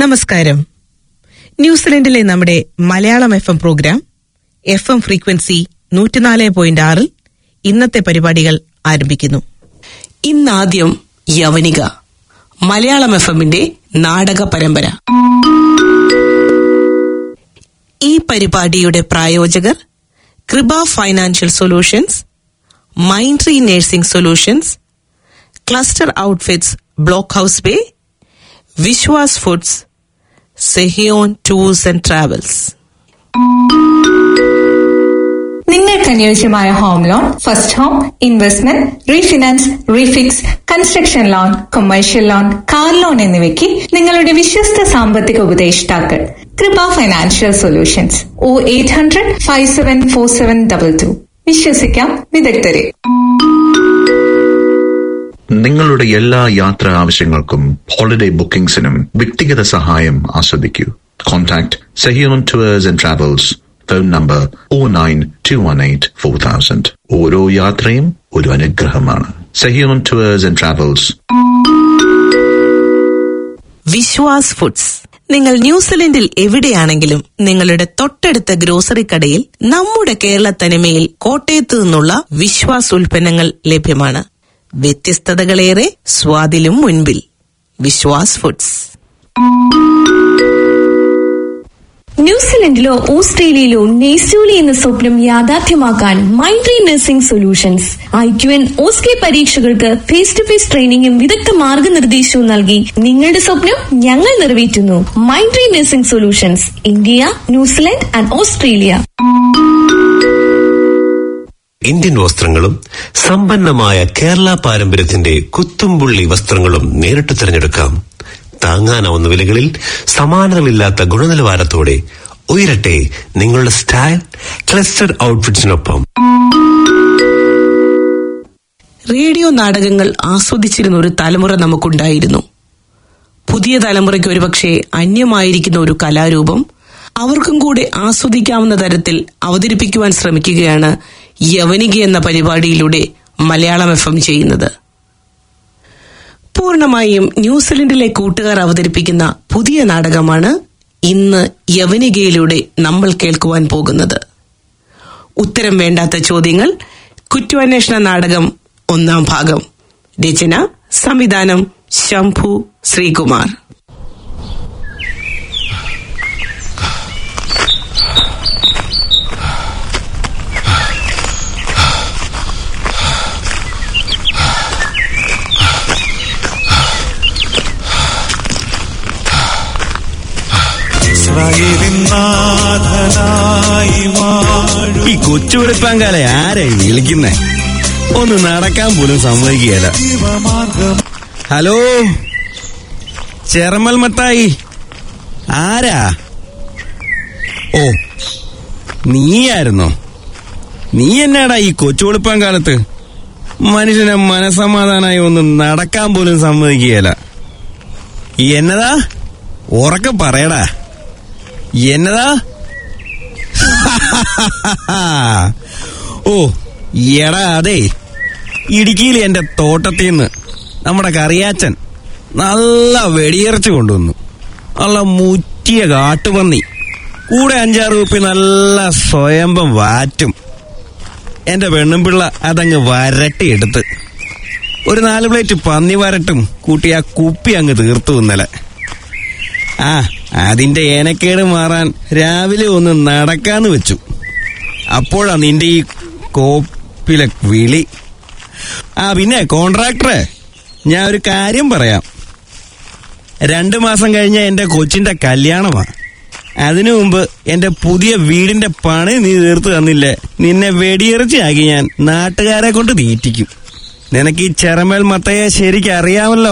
നമസ്കാരം ന്യൂസിലൻഡിലെ നമ്മുടെ Malayalam F M programme F M frequency നൂറ്റിനാല് പോയിന്റ് ആറിൽ ഇന്നത്തെ പരിപാടികൾ ആരംഭിക്കുന്നു ഇന്നാദ്യം യവനിക മലയാളം എഫ് എമ്മിന്റെ നാടക പരമ്പര ഈ പരിപാടിയുടെ പ്രായോജകർ കൃപ ഫൈനാൻഷ്യൽ സൊല്യൂഷൻസ് മൈൻട്രി nursing solutions cluster outfits block house bay Vishwas foods Sehion tours and travels നിങ്ങൾക്ക് അനുയോജ്യമായ home loan first home investment refinance refix construction loan commercial loan car loan എന്നിവയ്ക്ക് നിങ്ങളുടെ വിശ്വസ്ത സാമ്പത്തിക ഉപദേഷ്ടാക്കൾ കൃപ financial solutions O eight hundred five seven four seven double two വിശ്വസിക്കാം വിദഗ്ധരെ നിങ്ങളുടെ എല്ലാ യാത്രാ ആവശ്യങ്ങൾക്കും ഹോളിഡേ ബുക്കിംഗ്സിനും വ്യക്തിഗത സഹായം ആസ്വദിക്കൂ contact Sehion tours and travels phone number oh nine two one eight four thousand ഓരോ യാത്രയും ഒരു അനുഗ്രഹമാണ് Sehion tours and travels Vishwas foods നിങ്ങൾ ന്യൂസിലൻഡിൽ എവിടെയാണെങ്കിലും നിങ്ങളുടെ തൊട്ടടുത്ത ഗ്രോസറി കടയിൽ നമ്മുടെ കേരള തനിമയിൽ കോട്ടയത്ത് നിന്നുള്ള വിശ്വാസ് ഉൽപ്പന്നങ്ങൾ ലഭ്യമാണ് വ്യത്യസ്തതകളേറെ സ്വാദിലും മുൻപിൽ വിശ്വാസ് ഫുഡ്സ് ന്യൂസിലൻഡിലോ ഓസ്ട്രേലിയയിലോ നെയ്സ്റ്റോലി എന്ന സ്വപ്നം യാഥാർത്ഥ്യമാക്കാൻ മൈൻഡ്രി nursing solutions I Q N OSCE പരീക്ഷകൾക്ക് ഫേസ് ടു ഫേസ് ട്രെയിനിങ്ങും വിദഗ്ധ മാർഗനിർദ്ദേശവും നൽകി നിങ്ങളുടെ സ്വപ്നം ഞങ്ങൾ നിറവേറ്റുന്നു മൈൻഡ്രി nursing solutions India New Zealand and Australia Indian വസ്ത്രങ്ങളും സമ്പന്നമായ കേരള പാരമ്പര്യത്തിന്റെ കുത്തുംപുള്ളി വസ്ത്രങ്ങളും നേരിട്ട് തിരഞ്ഞെടുക്കാം താങ്ങാനാവുന്ന വിലകളിൽ സമാനതകളില്ലാത്ത ഗുണനിലവാരത്തോടെ ഉയരട്ടെ നിങ്ങളുടെ സ്റ്റൈൽ ക്ലസ്റ്റർ ഔട്ട്ഫിറ്റ്സിനൊപ്പം റേഡിയോ നാടകങ്ങൾ ആസ്വദിച്ചിരുന്ന ഒരു തലമുറ നമുക്കുണ്ടായിരുന്നു പുതിയ തലമുറയ്ക്ക് ഒരുപക്ഷെ അന്യമായിരിക്കുന്ന ഒരു കലാരൂപം അവർക്കും കൂടെ ആസ്വദിക്കാവുന്ന തരത്തിൽ അവതരിപ്പിക്കുവാൻ ശ്രമിക്കുകയാണ് യവനിക എന്ന പരിപാടിയിലൂടെ മലയാളം എഫ് എം ചെയ്യുന്നത് പൂർണ്ണമായും ന്യൂസിലൻഡിലെ കൂട്ടുകാർ അവതരിപ്പിക്കുന്ന പുതിയ നാടകമാണ് ഇന്ന് യവനികയിലൂടെ നമ്മൾ കേൾക്കുവാൻ പോകുന്നത് ഉത്തരം വേണ്ടാത്ത ചോദ്യങ്ങൾ കുറ്റാന്വേഷണ നാടകം ഒന്നാം ഭാഗം രചന സംവിധാനം ശംഭു ശ്രീകുമാർ ഇസ്രായേലിനാഥനായി വാഴും ഈ കൊച്ചുവെളുപ്പാങ്കാലെ ആരായി വിളിക്കുന്നേ ഒന്ന് നടക്കാൻ പോലും സമ്മതിക്കുകയല്ല ജീവമാർഗം ഹലോ ചെറമൽ മത്തായി ആരാ ഓ നീയായിരുന്നോ നീ എന്നാടാ ഈ കൊച്ചുവെളുപ്പാൻ കാലത്ത് മനുഷ്യനെ മനസമാധാനായി ഒന്ന് നടക്കാൻ പോലും സമ്മതിക്കുകയല്ല എന്നതാ ഉറക്കെ പറയടാ എന്നതാ ഓ എടാ അതെ ഇടുക്കിയിൽ എന്റെ തോട്ടത്തിൽ നിന്ന് നമ്മുടെ കറിയാച്ചൻ നല്ല വെടിയിറച്ചി കൊണ്ടുവന്നു നല്ല മുറ്റിയ കാട്ടുപന്നി കൂടെ അഞ്ചാറ് കുപ്പി നല്ല സ്വയംഭം വാറ്റും എന്റെ പെണ്ണുംപിള്ള അതങ്ങ് വരട്ടിയെടുത്ത് ഒരു നാല് പ്ലേറ്റ് പന്നി വരട്ടും കൂട്ടി ആ കുപ്പി അങ്ങ് തീർത്തു ഇന്നലെ ആ അതിന്റെ ഏനക്കേട് മാറാൻ രാവിലെ ഒന്ന് നടക്കാന്ന് വെച്ചു അപ്പോഴാ നിന്റെ ഈ കോപ്പിലെ വിളി ആ പിന്നെ കോൺട്രാക്ടറെ ഞാൻ ഒരു കാര്യം പറയാം രണ്ടു മാസം കഴിഞ്ഞ എന്റെ കൊച്ചിന്റെ കല്യാണമാ അതിനു മുമ്പ് എന്റെ പുതിയ വീടിന്റെ പണി നീ തീർത്തു തന്നില്ലേ നിന്നെ വെടിയിറച്ചിയാക്കി ഞാൻ നാട്ടുകാരെ കൊണ്ട് തീറ്റിക്കും നിനക്ക് ഈ ചെറമേൽ മത്തയെ ശരിക്കും അറിയാമല്ലോ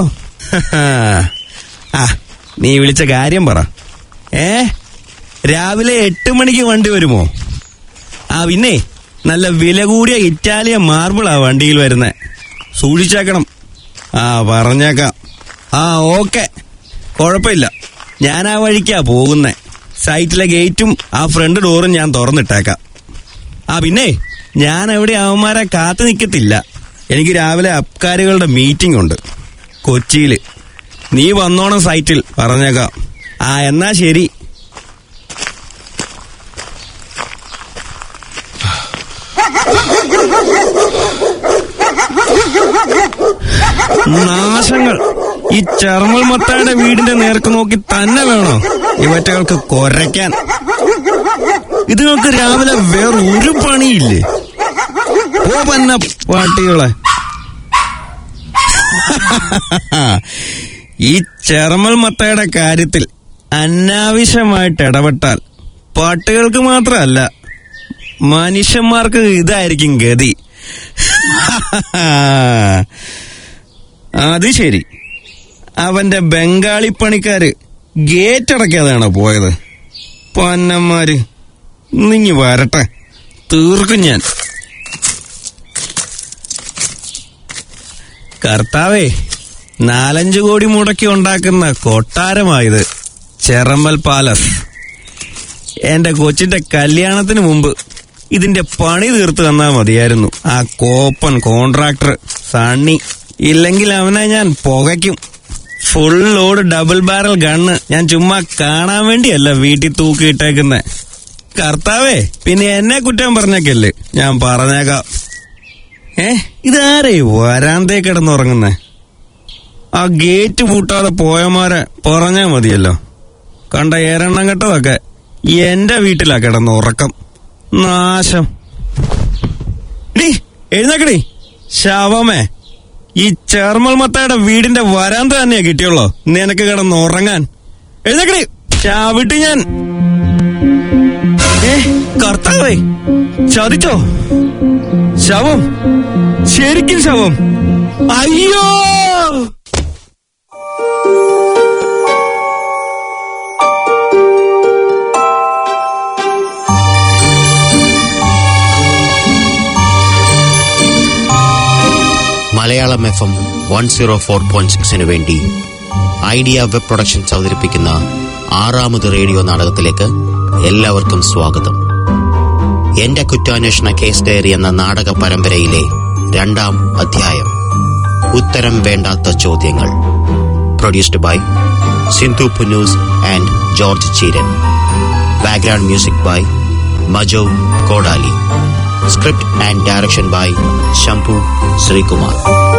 ആ നീ വിളിച്ച കാര്യം പറ ഏ രാവിലെ എട്ട് മണിക്ക് വണ്ടി വരുമോ ആ പിന്നെ നല്ല വില കൂടിയ ഇറ്റാലിയൻ മാർബിളാ വണ്ടിയിൽ വരുന്നേ സൂക്ഷിച്ചേക്കണം ആ പറഞ്ഞേക്കാം ആ ഓക്കെ കുഴപ്പമില്ല ഞാൻ ആ വഴിക്കാ പോകുന്നേ സൈറ്റിലെ ഗേറ്റും ആ ഫ്രണ്ട് ഡോറും ഞാൻ തുറന്നിട്ടേക്കാം ആ പിന്നെ ഞാൻ എവിടെ അവന്മാരെ കാത്തു നിൽക്കത്തില്ല എനിക്ക് രാവിലെ അബ്കാരികളുടെ മീറ്റിംഗ് ഉണ്ട് കൊച്ചിയിൽ നീ വന്നോണം സൈറ്റിൽ പറഞ്ഞേക്കാം ആ എന്നാ ശരി നാശങ്ങൾ ഈ ചർമ്മൽ മത്തായുടെ വീടിന്റെ നേർക്ക് നോക്കി തന്നെ വേണോ ഇവറ്റകൾക്ക് കൊരയ്ക്കാൻ ഇതുങ്ങൾക്ക് രാവിലെ വേറെ ഒരു പണിയില്ലേ ഓ പന്ന പാട്ടികളെ ഈ ചെറമൽ മത്തയുടെ കാര്യത്തിൽ അനാവശ്യമായിട്ട് ഇടപെട്ടാൽ പാട്ടുകൾക്ക് മാത്രമല്ല മനുഷ്യന്മാർക്ക് ഇതായിരിക്കും ഗതി അത് ശരി അവന്റെ ബംഗാളി പണിക്കാര് ഗേറ്റ് അടയ്ക്കാതെയാണോ പോയത് പന്നന്മാര് നിങ്ങി വരട്ടെ തീർക്കും ഞാൻ കർത്താവേ നാലഞ്ചു കോടി മുടക്കി ഉണ്ടാക്കുന്ന കൊട്ടാരമായത് ചെറമ്മൽ പാലസ് എന്റെ കൊച്ചിന്റെ കല്യാണത്തിന് മുമ്പ് ഇതിന്റെ പണി തീർത്ത് തന്നാ മതിയായിരുന്നു ആ കോപ്പൻ കോൺട്രാക്ടർ സണ്ണി ഇല്ലെങ്കിൽ അവനെ ഞാൻ പുകയ്ക്കും full load double barrel gun ഞാൻ ചുമ്മാ കാണാൻ വേണ്ടിയല്ല വീട്ടിൽ തൂക്കിയിട്ടേക്കുന്നെ കർത്താവേ പിന്നെ എന്നെ കുറ്റം പറഞ്ഞേക്കല്ലേ ഞാൻ പറഞ്ഞേക്കാം ഏ ഇതാരേ വരാന്തേ കിടന്നുറങ്ങുന്നേ ആ ഗേറ്റ് പൂട്ടാതെ പോയമാരെ പറഞ്ഞാ മതിയല്ലോ കണ്ട ഏരെണ്ണം കെട്ടതൊക്കെ എന്റെ വീട്ടിലാ കിടന്ന് ഉറക്കം നാശം ഡീ എഴുന്നേക്കടി ശവമേ ഈ ചേർമൽ മത്തയുടെ വീടിന്റെ വരാന്ത തന്നെയാ കിട്ടിയുള്ളോ നിനക്ക് കിടന്ന് ഉറങ്ങാൻ എഴുന്നേക്കടി ചാവിട്ട് ഞാൻ ഏ കർത്താവേ ചതിച്ചോ ശവം ശരിക്കും ശവം അയ്യോ Malayalam F M one zero four point സിക്സിന് വേണ്ടി ഐഡിയ വെബ് പ്രൊഡക്ഷൻസ് അവതരിപ്പിക്കുന്ന ആറാമത് റേഡിയോ നാടകത്തിലേക്ക് എല്ലാവർക്കും സ്വാഗതം എന്റെ കുറ്റാന്വേഷണ കേസ് ഡയറി എന്ന നാടക പരമ്പരയിലെ രണ്ടാം അധ്യായം ഉത്തരം വേണ്ടാത്ത ചോദ്യങ്ങൾ produced by Sindhu Punnoose and George Cheeran background music by Majo Kodali script and direction by Shambhu Sreekumar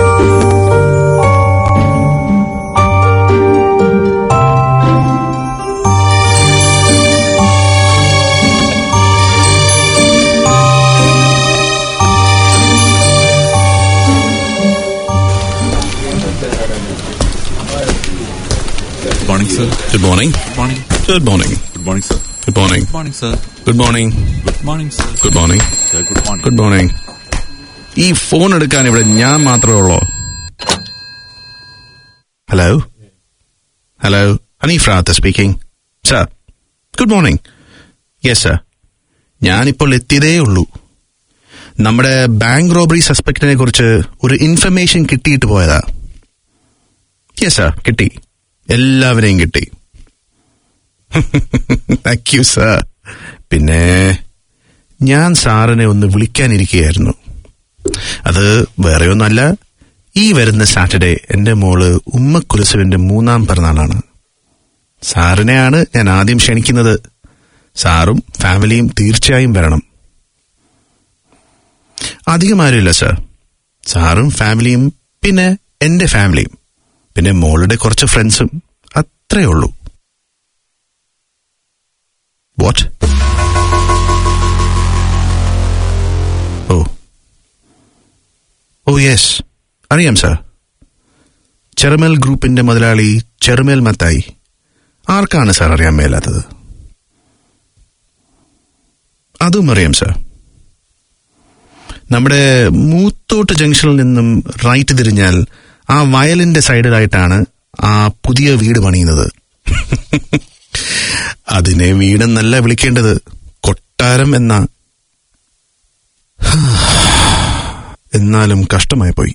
Good morning, sir. Good morning Good morning. Good morning Good morning, sir. Good morning Good morning, sir. Good morning Good morning, sir. Good morning Sir, good morning. Good morning ഈ phone എടുക്കാൻ ഇവിടെ ഞാൻ മാത്രമേ ഉള്ളൂ hello hello Hanif Rawther speaking sir good morning yes sir ഞാനിപ്പോൾ എത്തിയതേ ഉള്ളൂ നമ്മുടെ bank robbery സസ്പെക്റ്റിനെ കുറിച്ച് ഒരു ഇൻഫർമേഷൻ കിട്ടിയിട്ട് പോയതാ യെസ് സർ കിട്ടി എല്ലാവരെയും കിട്ടി താങ്ക് യു സർ പിന്നെ ഞാൻ സാറിനെ ഒന്ന് വിളിക്കാനിരിക്കുകയായിരുന്നു അത് വേറെ ഒന്നല്ല ഈ വരുന്ന സാറ്റർഡേ എന്റെ മോള് ഉമ്മ കുലസുവിന്റെ മൂന്നാം പിറന്നാളാണ് സാറിനെയാണ് ഞാൻ ആദ്യം ക്ഷണിക്കുന്നത് സാറും ഫാമിലിയും തീർച്ചയായും വരണം അധികം ആരുമില്ല സർ സാറും ഫാമിലിയും പിന്നെ എന്റെ ഫാമിലിയും പിന്നെ മോളുടെ കുറച്ച് ഫ്രണ്ട്സും അത്രേ ഉള്ളൂ വാട്ട് ഓ ഓ യെസ് അറിയാം സാർ ചെറുമൽ ഗ്രൂപ്പിന്റെ മുതലാളി ചെറുമേൽ മത്തായി ആർക്കാണ് സാർ അറിയാൻ മേലാത്തത് അതും അറിയാം സാർ നമ്മുടെ മൂത്തോട്ട് ജംഗ്ഷനിൽ നിന്നും റൈറ്റ് തിരിഞ്ഞാൽ ആ വയലിന്റെ സൈഡിലായിട്ടാണ് ആ പുതിയ വീട് പണിയുന്നത് അതിനെ വീടെന്നല്ല വിളിക്കേണ്ടത് കൊട്ടാരം എന്ന എന്നാലും കഷ്ടമായി പോയി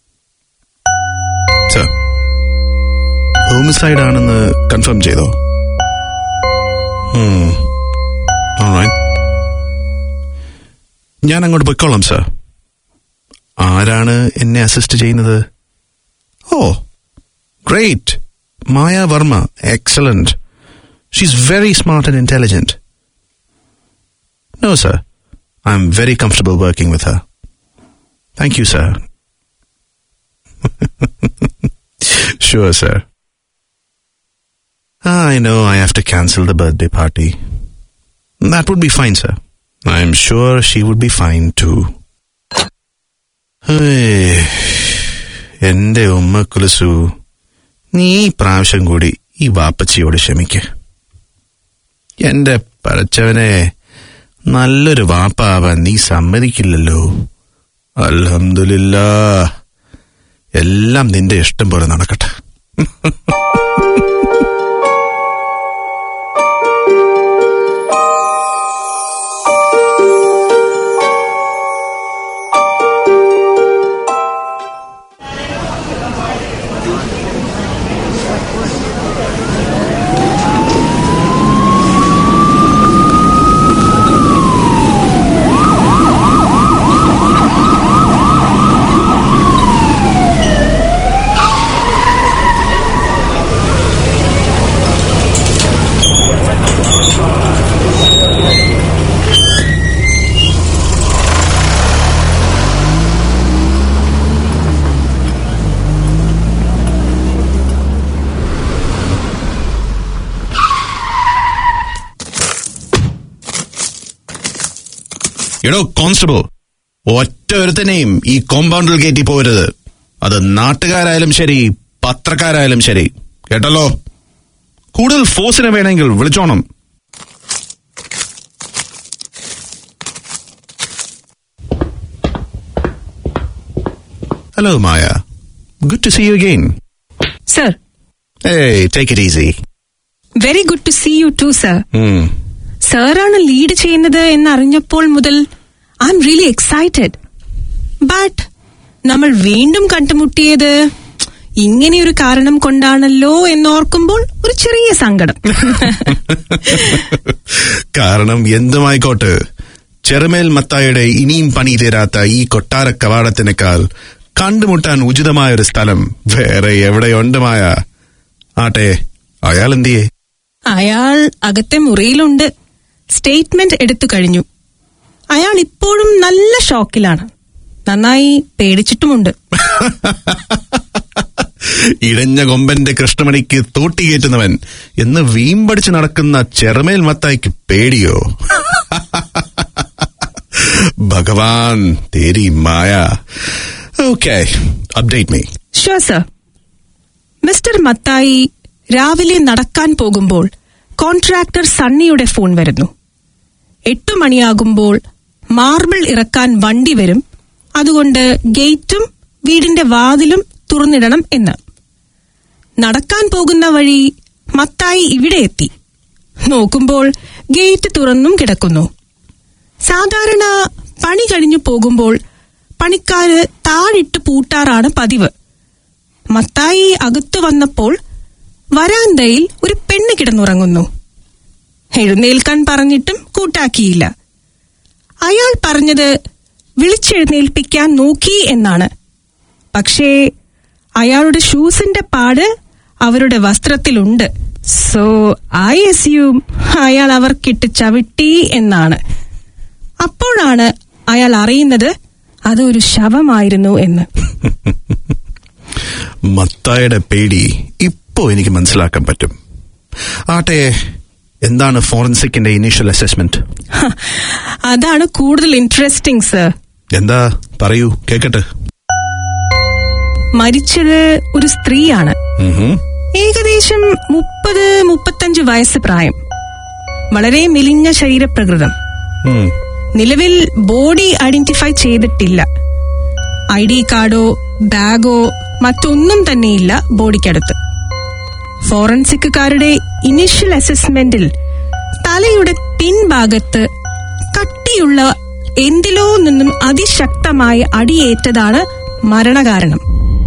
സർ ഹോമിസൈഡ് ആണെന്ന് കൺഫേം ചെയ്തോ Hmm. All right. ഞാൻ അങ്ങോട്ട് പൊയ്ക്കോളാം സർ ആരാണ് എന്നെ അസിസ്റ്റ് ചെയ്യുന്നത് oh great Maya Varma excellent She's very smart and intelligent. No, sir. I'm very comfortable working with her. Thank you, sir. sure, sir. I know I have to cancel the birthday party. That would be fine, sir. I'm sure she would be fine too. Hey, എന്റെ ഉമ്മ കുലസു നീ ഈ പ്രാവശ്യം കൂടി ഈ വാപ്പച്ചിയോട് ക്ഷമിക്ക് എന്റെ പടച്ചവനെ നല്ലൊരു വാപ്പ ആവാൻ നീ സമ്മതിക്കില്ലല്ലോ അൽഹംദുലില്ലാ എല്ലാം നിന്റെ ഇഷ്ടം പോലെ നടക്കട്ടെ എടോ കോൺസ്റ്റബിൾ ഒറ്റ ഒരുത്തനെയും ഈ കോമ്പൗണ്ടിൽ കയറ്റി പോരുത് അത് നാട്ടുകാരായാലും ശരി പത്രക്കാരായാലും ശരി കേട്ടല്ലോ കൂടുതൽ ഫോഴ്സിനെ വേണമെങ്കിൽ വിളിച്ചോണം hello Maya good to see you again sir hey take it easy very good to see you too sir സാറാണ് ലീഡ് ചെയ്യുന്നത് എന്നറിഞ്ഞപ്പോൾ മുതൽ I'm really excited but നമ്മൾ വീണ്ടും കണ്ടുമുട്ടിയത് ഇങ്ങനെയൊരു കാരണം കൊണ്ടാണല്ലോ എന്നോർക്കുമ്പോൾ ഒരു ചെറിയ സങ്കടം കാരണം എന്തുമായിക്കോട്ടെ ചെറുമേൽ മത്തായുടെ ഇനിയും പണി തീരാത്ത ഈ കൊട്ടാര കവാടത്തിനേക്കാൾ കണ്ടുമുട്ടാൻ ഉചിതമായ ഒരു സ്ഥലം വേറെ എവിടെയുണ്ട് മായ ആട്ടെ അയാൾ എന്തിയേ അയാൾ അകത്തെ മുറിയിലുണ്ട് സ്റ്റേറ്റ്മെന്റ് എടുത്തു കഴിഞ്ഞു അയാൾ ഇപ്പോഴും നല്ല ഷോക്കിലാണ് നന്നായി പേടിച്ചിട്ടുമുണ്ട് ഇടഞ്ഞ കൊമ്പന്റെ കൃഷ്ണമണിക്ക് തോട്ടികേറ്റുന്നവൻ എന്ന് വീമ്പടിച്ച് നടക്കുന്ന ചെറുമേൽ മത്തായിക്ക് പേടിയോ ഭഗവാൻ തേരി Maya okay update me sure sir mister Mathai രാവിലെ നടക്കാൻ പോകുമ്പോൾ കോൺട്രാക്ടർ സണ്ണിയുടെ ഫോൺ വരുന്നു എട്ടു മണിയാകുമ്പോൾ മാർബിൾ ഇറക്കാൻ വണ്ടി വരും അതുകൊണ്ട് ഗേറ്റും വീടിന്റെ വാതിലും തുറന്നിടണം എന്ന് നടക്കാൻ പോകുന്ന വഴി മത്തായി ഇവിടെ എത്തി നോക്കുമ്പോൾ ഗേറ്റ് തുറന്നും കിടക്കുന്നു സാധാരണ പണി കഴിഞ്ഞു പോകുമ്പോൾ പണിക്കാര് താഴിട്ട് പൂട്ടാറാണ് പതിവ് മത്തായി അകത്തു വന്നപ്പോൾ വരാന്തയിൽ ഒരു പെണ്ണ് കിടന്നുറങ്ങുന്നു എഴുന്നേൽക്കാൻ പറഞ്ഞിട്ടും കൂട്ടാക്കിയില്ല അയാൾ പറഞ്ഞത് വിളിച്ചെഴുന്നേൽപ്പിക്കാൻ നോക്കി എന്നാണ് പക്ഷേ അയാളുടെ ഷൂസിന്റെ പാട് അവരുടെ വസ്ത്രത്തിലുണ്ട് സോ ഐ അസ്യൂം അയാൾ അവർക്കിട്ട് ചവിട്ടി എന്നാണ് അപ്പോഴാണ് അയാൾ അറിയുന്നത് അതൊരു ശവമായിരുന്നു എന്ന് മത്തായുടെ പേടി ഇപ്പോ എനിക്ക് മനസ്സിലാക്കാൻ പറ്റും ആട്ടെ എന്താണ് ഫോറൻസിക്കിന്റെ ഇനീഷ്യൽ അസസ്മെന്റ് ഹ, അതാണ് കൂടുതൽ ഇൻട്രസ്റ്റിംഗ് സർ എന്താ പറയൂ കേക്കട്ടെ മരിച്ചത് ഒരു സ്ത്രീയാണ് ഉഹും. ഏകദേശം മുപ്പത് മുപ്പത്തഞ്ച് വയസ്സ് പ്രായം വളരെ മെലിഞ്ഞ ശരീരപ്രകൃതം ഉം. നിലവിൽ ബോഡി ഐഡന്റിഫൈ ചെയ്തിട്ടില്ല ഐ ഡി കാർഡോ ബാഗോ മറ്റൊന്നും തന്നെയില്ല ബോഡിക്കടുത്ത് ഫോറൻസിക്കുകാരുടെ ഇനിഷ്യൽ അസസ്മെന്റിൽ തലയുടെ പിൻഭാഗത്ത് കട്ടിയുള്ള എന്തിലോ നിന്നും അതിശക്തമായ അടിയേറ്റതാണ് മരണകാരണം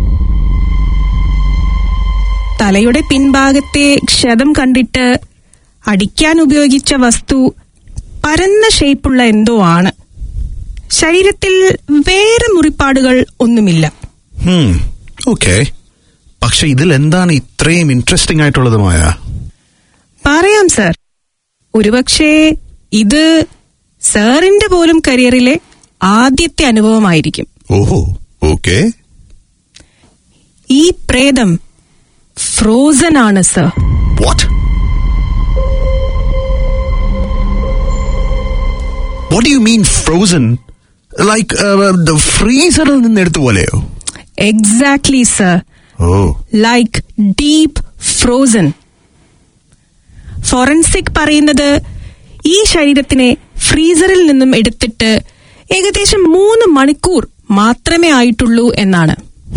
തലയുടെ പിൻഭാഗത്തെ ക്ഷതം കണ്ടിട്ട് അടിക്കാൻ ഉപയോഗിച്ച വസ്തു പരന്ന ഷേപ്പുള്ള എന്തോ ആണ് ശരീരത്തിൽ വേറെ മുറിപ്പാടുകൾ ഒന്നുമില്ല ഉം. ഓക്കെ പക്ഷെ ഇതിൽ എന്താണ് ഇത്രയും ഇൻട്രസ്റ്റിംഗ് ആയിട്ടുള്ളത് മായ പറയാം സർ ഒരുപക്ഷേ ഇത് സാറിന്റെ പോലും കരിയറിലെ ആദ്യത്തെ അനുഭവമായിരിക്കും ഓഹോ ഓക്കെ ഈ പ്രേതം ഫ്രോസൺ ആണ് sir what what you mean frozen like ഫ്രീസറിൽ നിന്ന് എടുത്ത പോലെയോ exactly sir oh like deep frozen forensic പറയുന്നത് ഈ ശരീരത്തിനെ ഫ്രീസറിൽ നിന്നും എടുത്തിട്ട് ഏകദേശം മൂന്ന് മണിക്കൂർ മാത്രമേ ആയിട്ടുള്ളൂ എന്നാണ്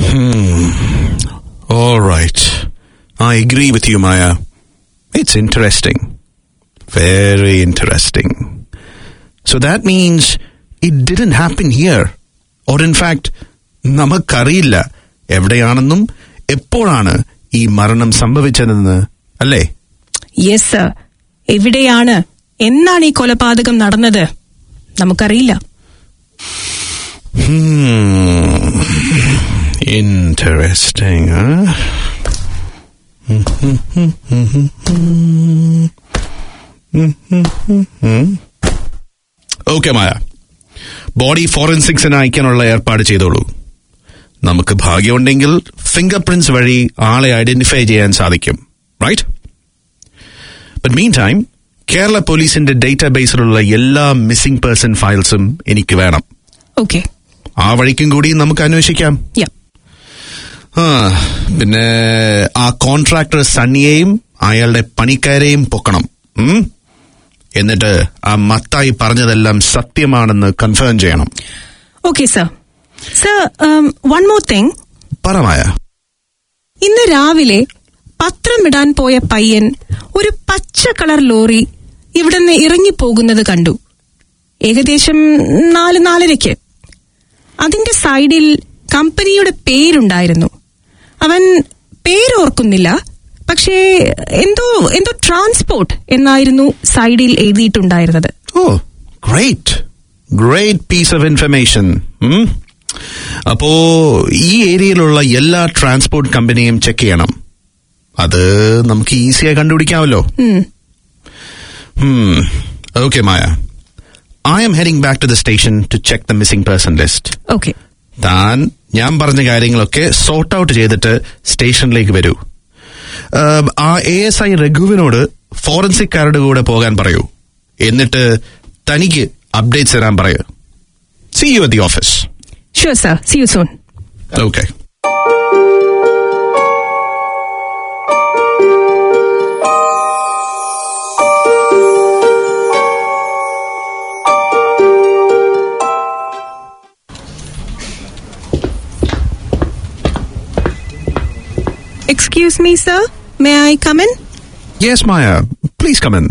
All right. I agree with you, Maya. It's interesting. Very interesting. So that means it didn't happen here. Or in fact, നമുക്കറിയില്ല എവിടെയാണെന്നും എപ്പോഴാണ് ഈ മരണം സംഭവിച്ചതെന്ന് അല്ലേ യെസ് സർ എവിടെയാണ് എന്നാണ് ഈ കൊലപാതകം നടന്നത് നമുക്കറിയില്ല Hmm. Interesting, huh? Okay Maya body ഫോറൻസിക്സിന് അയക്കാനുള്ള ഏർപ്പാട് ചെയ്തോളൂ നമുക്ക് ഭാഗ്യമുണ്ടെങ്കിൽ ഫിംഗർ പ്രിന്റ്സ് വഴി ആളെ ഐഡന്റിഫൈ ചെയ്യാൻ സാധിക്കും right but meantime Kerala പോലീസിന്റെ ഡേറ്റാബേസിലുള്ള എല്ലാ മിസ്സിംഗ് പേഴ്സൺ ഫയൽസും എനിക്ക് വേണം ഓക്കെ ആ വഴിക്കും കൂടി നമുക്ക് അന്വേഷിക്കാം യാ ആ, പിന്നെ ആ കോൺട്രാക്ടർ സണ്ണിയെയും അയാളുടെ പണിക്കാരെയും പൊക്കണം ഉം? എന്നിട്ട് ആ മത്തായി പറഞ്ഞതെല്ലാം സത്യമാണെന്ന് കൺഫേം ചെയ്യണം okay sir sir one more thing പറമായ ഇന്ന് രാവിലെ പത്രമിടാൻ പോയ പയ്യൻ ഒരു പച്ച കളർ ലോറി ഇവിടുന്ന് ഇറങ്ങിപ്പോകുന്നത് കണ്ടു ഏകദേശം നാല് നാലരയ്ക്ക് അതിന്റെ സൈഡിൽ കമ്പനിയുടെ പേരുണ്ടായിരുന്നു അവൻ പേരോർക്കുന്നില്ല പക്ഷേ എന്തോ എന്തോ ട്രാൻസ്പോർട്ട് എന്നായിരുന്നു സൈഡിൽ എഴുതിയിട്ടുണ്ടായിരുന്നത് oh great great piece of information അപ്പോ ഈ ഏരിയയിലുള്ള എല്ലാ ട്രാൻസ്പോർട്ട് കമ്പനിയും ചെക്ക് ചെയ്യണം അത് നമുക്ക് ഈസിയായി കണ്ടുപിടിക്കാമല്ലോ ഉം. Hmm. Okay, Maya. I am heading back to the station to check the missing person list. Okay താൻ ഞാൻ പറഞ്ഞ കാര്യങ്ങളൊക്കെ സോർട്ട് ഔട്ട് ചെയ്തിട്ട് സ്റ്റേഷനിലേക്ക് വരൂ Um, ആ എ എസ് ഐ രഘുവിനോട് ഫോറൻസിക്കാരുടെ കൂടെ പോകാൻ പറയൂ എന്നിട്ട് തനിക്ക് അപ്ഡേറ്റ്സ് തരാൻ പറയൂ see you at the office sure sir see you soon okay excuse me sir may I come in yes Maya please come in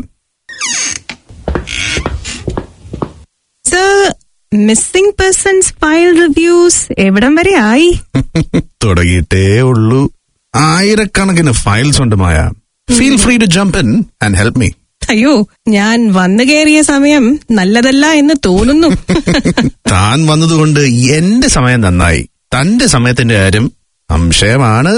sir missing persons file reviews എവിടം വരെ ആയി തുടങ്ങിയിട്ടേ ഉള്ളൂ ആയിരക്കണക്കിന് ഫയൽസ് ഉണ്ട് Maya feel free to jump in and help me അയ്യോ ഞാൻ വന്നു കയറിയ സമയം നല്ലതല്ല എന്ന് തോന്നുന്നു താൻ വന്നതുകൊണ്ട് എന്റെ സമയം നന്നായി തന്റെ സമയത്തിന്റെ കാര്യം സംശയമാണ്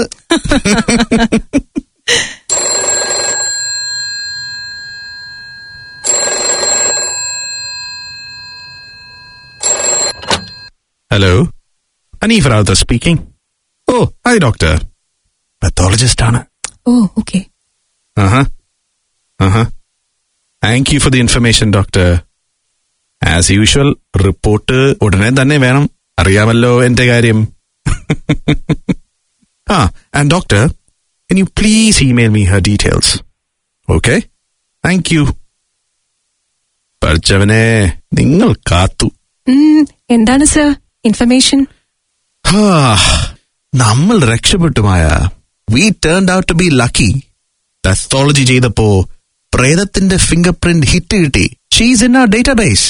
hello Hanif Rawther speaking oh hi doctor pathologist ആണ് oh okay Uh-huh. Uh-huh. Thank you for the information, doctor. As usual, report ഉടനെ തന്നെ വേണം അറിയാമല്ലോ എന്റെ കാര്യം ആ and doctor can you please email me her details okay thank you പഠിച്ചവനെ നിങ്ങൾ കാത്തു എന്താണ് സർ ഇൻഫർമേഷൻ ഹാ, നമ്മൾ രക്ഷപ്പെട്ടുമായ we turn out to be lucky pathology ചെയ്തപ്പോ പ്രേതത്തിന്റെ ഫിംഗർ പ്രിന്റ് ഹിറ്റ് കിട്ടി she's in a database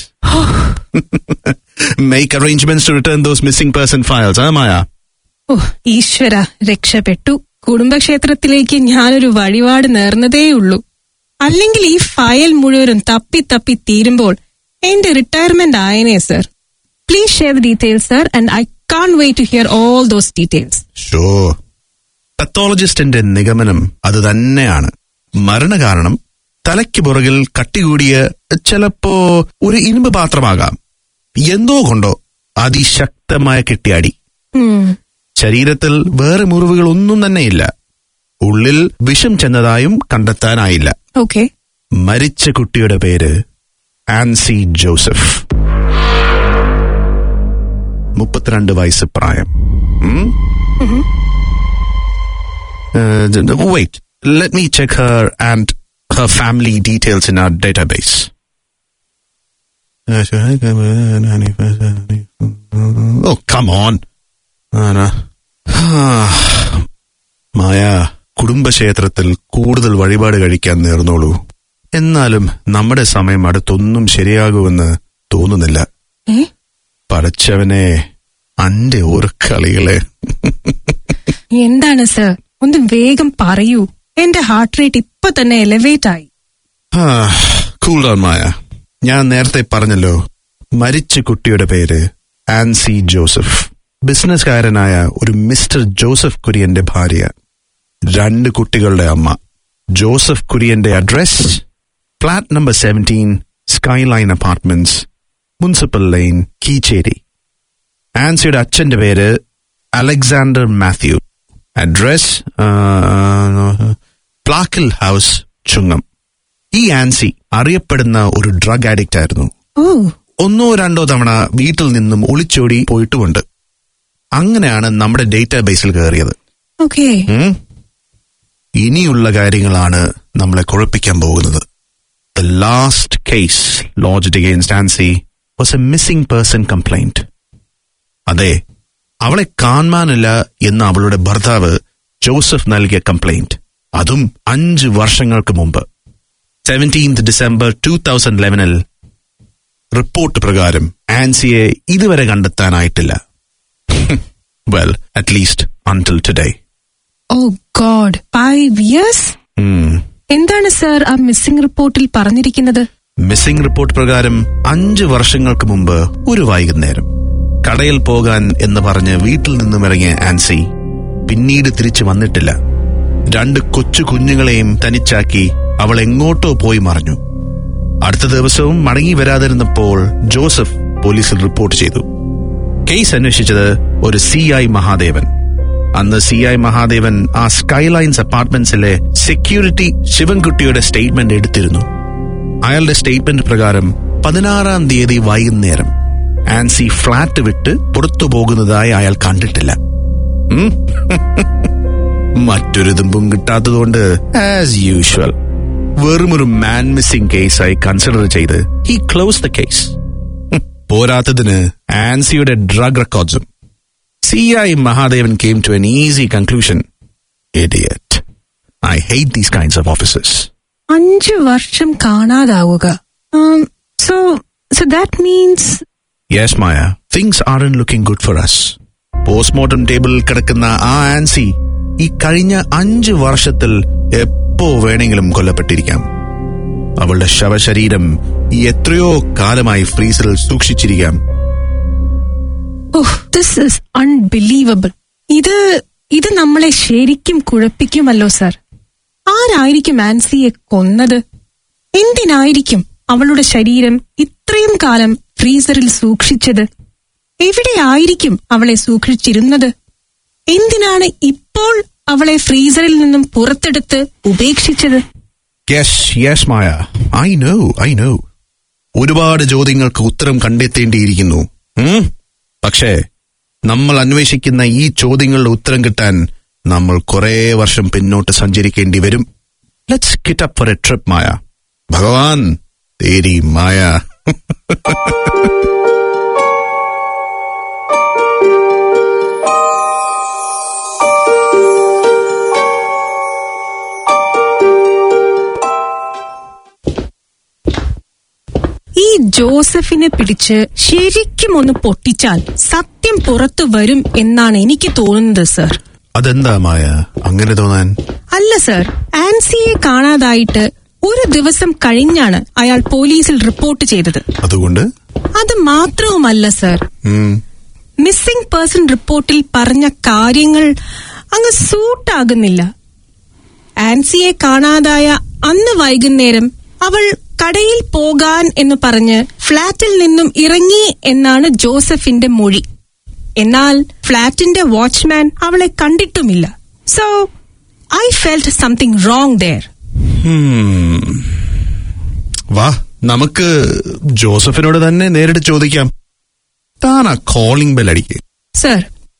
make arrangements to return those missing person files ആ മായ ഓ ഈശ്വര രക്ഷപ്പെട്ടു കുടുംബക്ഷേത്രത്തിലേക്ക് ഞാനൊരു വഴിപാട് നേർന്നതേ ഉള്ളൂ അല്ലെങ്കിൽ ഈ ഫയൽ മുഴുവനും തപ്പി തപ്പി തീരുമ്പോൾ എന്റെ റിട്ടയർമെന്റ് ആയനേ sir please share the details sir and I can't wait to hear all those details ഷോ പത്തോളജിസ്റ്റിന്റെ നിഗമനം അത് തന്നെയാണ് മരണകാരണം തലയ്ക്ക് പുറകിൽ കട്ടികൂടിയ ചിലപ്പോ ഒരു ഇരുമ്പ് പാത്രമാകാം എന്തോ കൊണ്ടോ അതിശക്തമായ കെട്ടിയാടി ഉം. ശരീരത്തിൽ വേറെ മുറിവുകൾ ഒന്നും തന്നെയില്ല ഉള്ളിൽ വിഷം ചെന്നതായും കണ്ടെത്താനായില്ല ഓക്കെ മരിച്ച കുട്ടിയുടെ പേര് ആൻസി ജോസഫ് മുപ്പത്തിരണ്ട് വയസ്സ് പ്രായം wait let me check her and her family details in our database oh come on Maya കുടുംബക്ഷേത്രത്തിൽ കൂടുതൽ വഴിപാട് കഴിക്കാൻ നേർന്നോളൂ എന്നാലും നമ്മുടെ സമയം അടുത്തൊന്നും ശരിയാകുമെന്ന് തോന്നുന്നില്ല ഏ? പടച്ചവനെ അന്റെ ഓരോ കളികളെ എന്താണ് സർ ഒന്ന് വേഗം പറയൂ എന്റെ ഹാർട്ട് റേറ്റ് ഇപ്പൊ തന്നെ എലവേറ്റ് ആയി കൂൾ ഡൗൺ മായ ഞാൻ നേരത്തെ പറഞ്ഞല്ലോ മരിച്ച കുട്ടിയുടെ പേര് ആൻസി ജോസഫ് ബിസിനസ്സുകാരനായ ഒരു മിസ്റ്റർ ജോസഫ് കുര്യന്റെ ഭാര്യ രണ്ട് കുട്ടികളുടെ അമ്മ ജോസഫ് കുര്യന്റെ address flat number seventeen Skyline Apartments municipal line Keecheri ആൻസിയുടെ അച്ഛന്റെ പേര് അലക്സാണ്ടർ മാത്യു അഡ്രസ് പ്ലാക്കിൽ ഹൗസ് ചുങ്ങം ഈ ആൻസി അറിയപ്പെടുന്ന ഒരു ഡ്രഗ് ആഡിക്റ്റ് ആയിരുന്നു ഓ ഒന്നോ രണ്ടോ തവണ വീട്ടിൽ നിന്നും ഒളിച്ചോടി പോയിട്ടുമുണ്ട് അങ്ങനെയാണ് നമ്മുടെ ഡേറ്റാബേസിൽ കയറിയത് ഓക്കെ ഉം? ഇനിയുള്ള കാര്യങ്ങളാണ് നമ്മളെ കുഴപ്പിക്കാൻ പോകുന്നത് the last case lodged against Ancy was a missing person complaint അതെ അവളെ കാണാനില്ല എന്ന അവളുടെ ഭർത്താവ് ജോസഫ് നൽകിയ കംപ്ലൈന്റ് അതും അഞ്ച് വർഷങ്ങൾക്ക് മുമ്പ് സെവൻറ്റീൻത് ഡിസംബർ ടൂ തൗസൻഡ് ലെവനിൽ റിപ്പോർട്ട് പ്രകാരം ആൻസിയെ ഇതുവരെ കണ്ടെത്താനായിട്ടില്ല well at least until today oh God five years എന്താണ് സർ ആ മിസ്സിംഗ് റിപ്പോർട്ടിൽ പറഞ്ഞിരിക്കുന്നത് മിസ്സിംഗ് റിപ്പോർട്ട് പ്രകാരം അഞ്ച് വർഷങ്ങൾക്ക് മുമ്പ് ഒരു വൈകുന്നേരം കടയിൽ പോകാൻ എന്ന് പറഞ്ഞ് വീട്ടിൽ നിന്നും ഇറങ്ങിയ ആൻസി പിന്നീട് തിരിച്ചു വന്നിട്ടില്ല രണ്ട് കൊച്ചു കുഞ്ഞുങ്ങളെയും തനിച്ചാക്കി അവൾ എങ്ങോട്ടോ പോയി മറഞ്ഞു അടുത്ത ദിവസവും മടങ്ങി വരാതിരുന്നപ്പോൾ ജോസഫ് പോലീസിൽ റിപ്പോർട്ട് ചെയ്തു കേസ് അന്വേഷിച്ചത് ഒരു സി ഐ മഹാദേവൻ അന്ന് സി ഐ മഹാദേവൻ ആ സ്കൈലൈൻസ് അപ്പാർട്ട്മെന്റ്സിലെ സെക്യൂരിറ്റി ശിവൻകുട്ടിയുടെ സ്റ്റേറ്റ്മെന്റ് എടുത്തിരുന്നു അയാളുടെ സ്റ്റേറ്റ്മെന്റ് പ്രകാരം പതിനാറാം തീയതി വൈകുന്നേരം ആൻസി ഫ്ളാറ്റ് വിട്ട് പുറത്തു പോകുന്നതായി അയാൾ കണ്ടിട്ടില്ല ഉം? മറ്റൊരു തുമ്പും കിട്ടാത്തതുകൊണ്ട് ആസ് യൂഷ്വൽ വെറുമൊരു മാൻ മിസ്സിംഗ് കേസായി കൺസിഡർ ചെയ്ത് ഹി ക്ലോസ് ദ കേസ് പോരാത്തതിന് ആൻസിയുടെ ഡ്രഗ് റെക്കോർഡ്സും C I Mahadevan came to an easy conclusion idiot I hate these kinds of officers അഞ്ചു വർഷം കാണാതാവുക so so that means yes Maya things are in looking good for us postmortem ടേബിളിൽ കിടക്കുന്ന ആ ആൻസി ഈ കഴിഞ്ഞ അഞ്ച് വർഷത്തിൽ എപ്പോ വേണമെങ്കിലും കൊല്ലപ്പെട്ടിരിക്കാം അവളുടെ ശവശരീരം ഈ എത്രയോ കാലമായി ഫ്രീസറിൽ സൂക്ഷിച്ചിരിക്കാം ഓഹ് ദിസ് ഇസ് അൺബിലീവബിൾ ഇത് ഇത് നമ്മളെ ശരിക്കും കുഴപ്പിക്കുമല്ലോ സർ ആരായിരിക്കും ആൻസിയെ കൊന്നത് എന്തിനായിരിക്കും അവളുടെ ശരീരം ഇത്രയും കാലം ഫ്രീസറിൽ സൂക്ഷിച്ചത് എവിടെയായിരിക്കും അവളെ സൂക്ഷിച്ചിരുന്നത് എന്തിനാണ് ഇപ്പോൾ അവളെ ഫ്രീസറിൽ നിന്നും പുറത്തെടുത്ത് ഉപേക്ഷിച്ചത് yes yes Maya I know I know ഒരുപാട് ചോദ്യങ്ങൾക്ക് ഉത്തരം കണ്ടെത്തേണ്ടിയിരിക്കുന്നു ഉം? പക്ഷേ നമ്മൾ അന്വേഷിക്കുന്ന ഈ ചോദ്യങ്ങളുടെ ഉത്തരം കിട്ടാൻ നമ്മൾ കുറെ വർഷം പിന്നോട്ട് സഞ്ചരിക്കേണ്ടി വരും let's kit up for a trip Maya ഭഗവാൻ തേരി മായ ഈ ജോസഫിനെ പിടിച്ച് ശരിക്കും ഒന്ന് പൊട്ടിച്ചാൽ സത്യം പുറത്തു വരും എന്നാണ് എനിക്ക് തോന്നുന്നത് സർ അതെന്താ മായ അങ്ങനെ തോന്നാൻ അല്ല സർ ആൻസിയെ കാണാതായിട്ട് ഒരു ദിവസം കഴിഞ്ഞാണ് അയാൾ പോലീസിൽ റിപ്പോർട്ട് ചെയ്തത് അതുകൊണ്ട് അത് മാത്രവുമല്ല സർ ഉം, മിസ്സിംഗ് പേഴ്സൺ റിപ്പോർട്ടിൽ പറഞ്ഞ കാര്യങ്ങൾ അങ്ങ് സൂട്ടാകുന്നില്ല ആൻസിയെ കാണാതായ അന്ന് വൈകുന്നേരം അവൾ കടയിൽ പോകാൻ എന്ന് പറഞ്ഞ് ഫ്ളാറ്റിൽ നിന്നും ഇറങ്ങി എന്നാണ് ജോസഫിന്റെ മൊഴി എന്നാൽ ഫ്ളാറ്റിന്റെ വാച്ച്മാൻ അവളെ കണ്ടിട്ടുമില്ല so I felt something wrong there Hmm. വാ നമുക്ക് ജോസഫിനോട് തന്നെ നേരിട്ട് ചോദിക്കാം താൻ ആ കോളിംഗ് ബെൽ അടിക്കുക സർ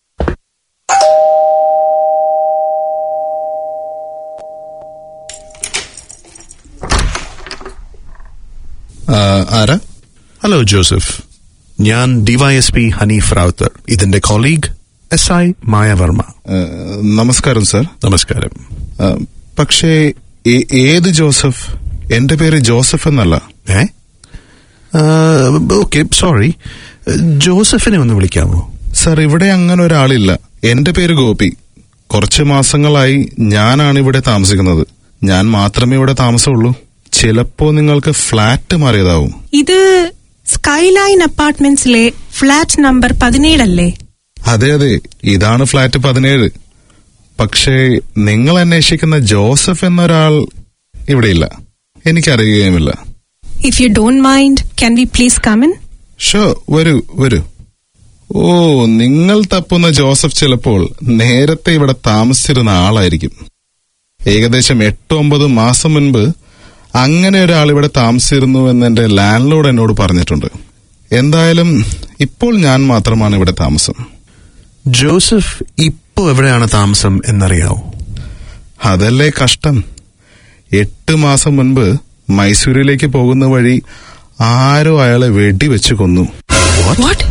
ആരാ ഹലോ ജോസഫ് ഞാൻ ഡിവൈഎസ്പി ഹനീഫ് റാവുത്തർ ഇതിന്റെ കോളീഗ് എസ് ഐ മായവർമ്മ നമസ്കാരം സർ നമസ്കാരം ആ, പക്ഷേ ഏ- ഏത് ജോസഫ് എന്റെ പേര് ജോസഫ് എന്നല്ല ഏ ഓക്കെ സോറി ജോസഫിനെ ഒന്ന് വിളിക്കാമോ സർ ഇവിടെ അങ്ങനെ ഒരാളില്ല എന്റെ പേര് ഗോപി കുറച്ച് മാസങ്ങളായി ഞാനാണ് ഇവിടെ താമസിക്കുന്നത് ഞാൻ മാത്രമേ ഇവിടെ താമസമുള്ളൂ ചിലപ്പോ നിങ്ങൾക്ക് ഫ്ലാറ്റ് മാറിയതാവും ഇത് സ്കൈലൈൻ അപ്പാർട്ട്മെന്റ്സിലെ ഫ്ളാറ്റ് നമ്പർ പതിനേഴല്ലേ അതെ അതെ ഇതാണ് ഫ്ലാറ്റ് പതിനേഴ് പക്ഷേ നിങ്ങൾ അന്വേഷിക്കുന്ന ജോസഫ് എന്നൊരാൾ ഇവിടെയില്ല എനിക്കറിയുകയുമില്ല if you don't mind can we please come in ഷോ വരൂ വരൂ ഓ നിങ്ങൾ തപ്പുന്ന ജോസഫ് ചിലപ്പോൾ നേരത്തെ ഇവിടെ താമസിച്ചിരുന്ന ആളായിരിക്കും ഏകദേശം എട്ട് ഒമ്പത് മാസം മുൻപ് അങ്ങനെ ഒരാൾ ഇവിടെ താമസിച്ചിരുന്നു എന്ന് എന്റെ ലാൻഡ് ലോഡ് എന്നോട് പറഞ്ഞിട്ടുണ്ട് എന്തായാലും ഇപ്പോൾ ഞാൻ മാത്രമാണ് ഇവിടെ താമസം ജോസഫ് ഇപ്പോ എവിടെയാണ് താമസം എന്നറിയാവോ അതല്ലേ കഷ്ടം എട്ട് മാസം മുൻപ് മൈസൂരിലേക്ക് പോകുന്ന വഴി ആരോ അയാളെ വെടിവെച്ച് കൊന്നു വാട്ട്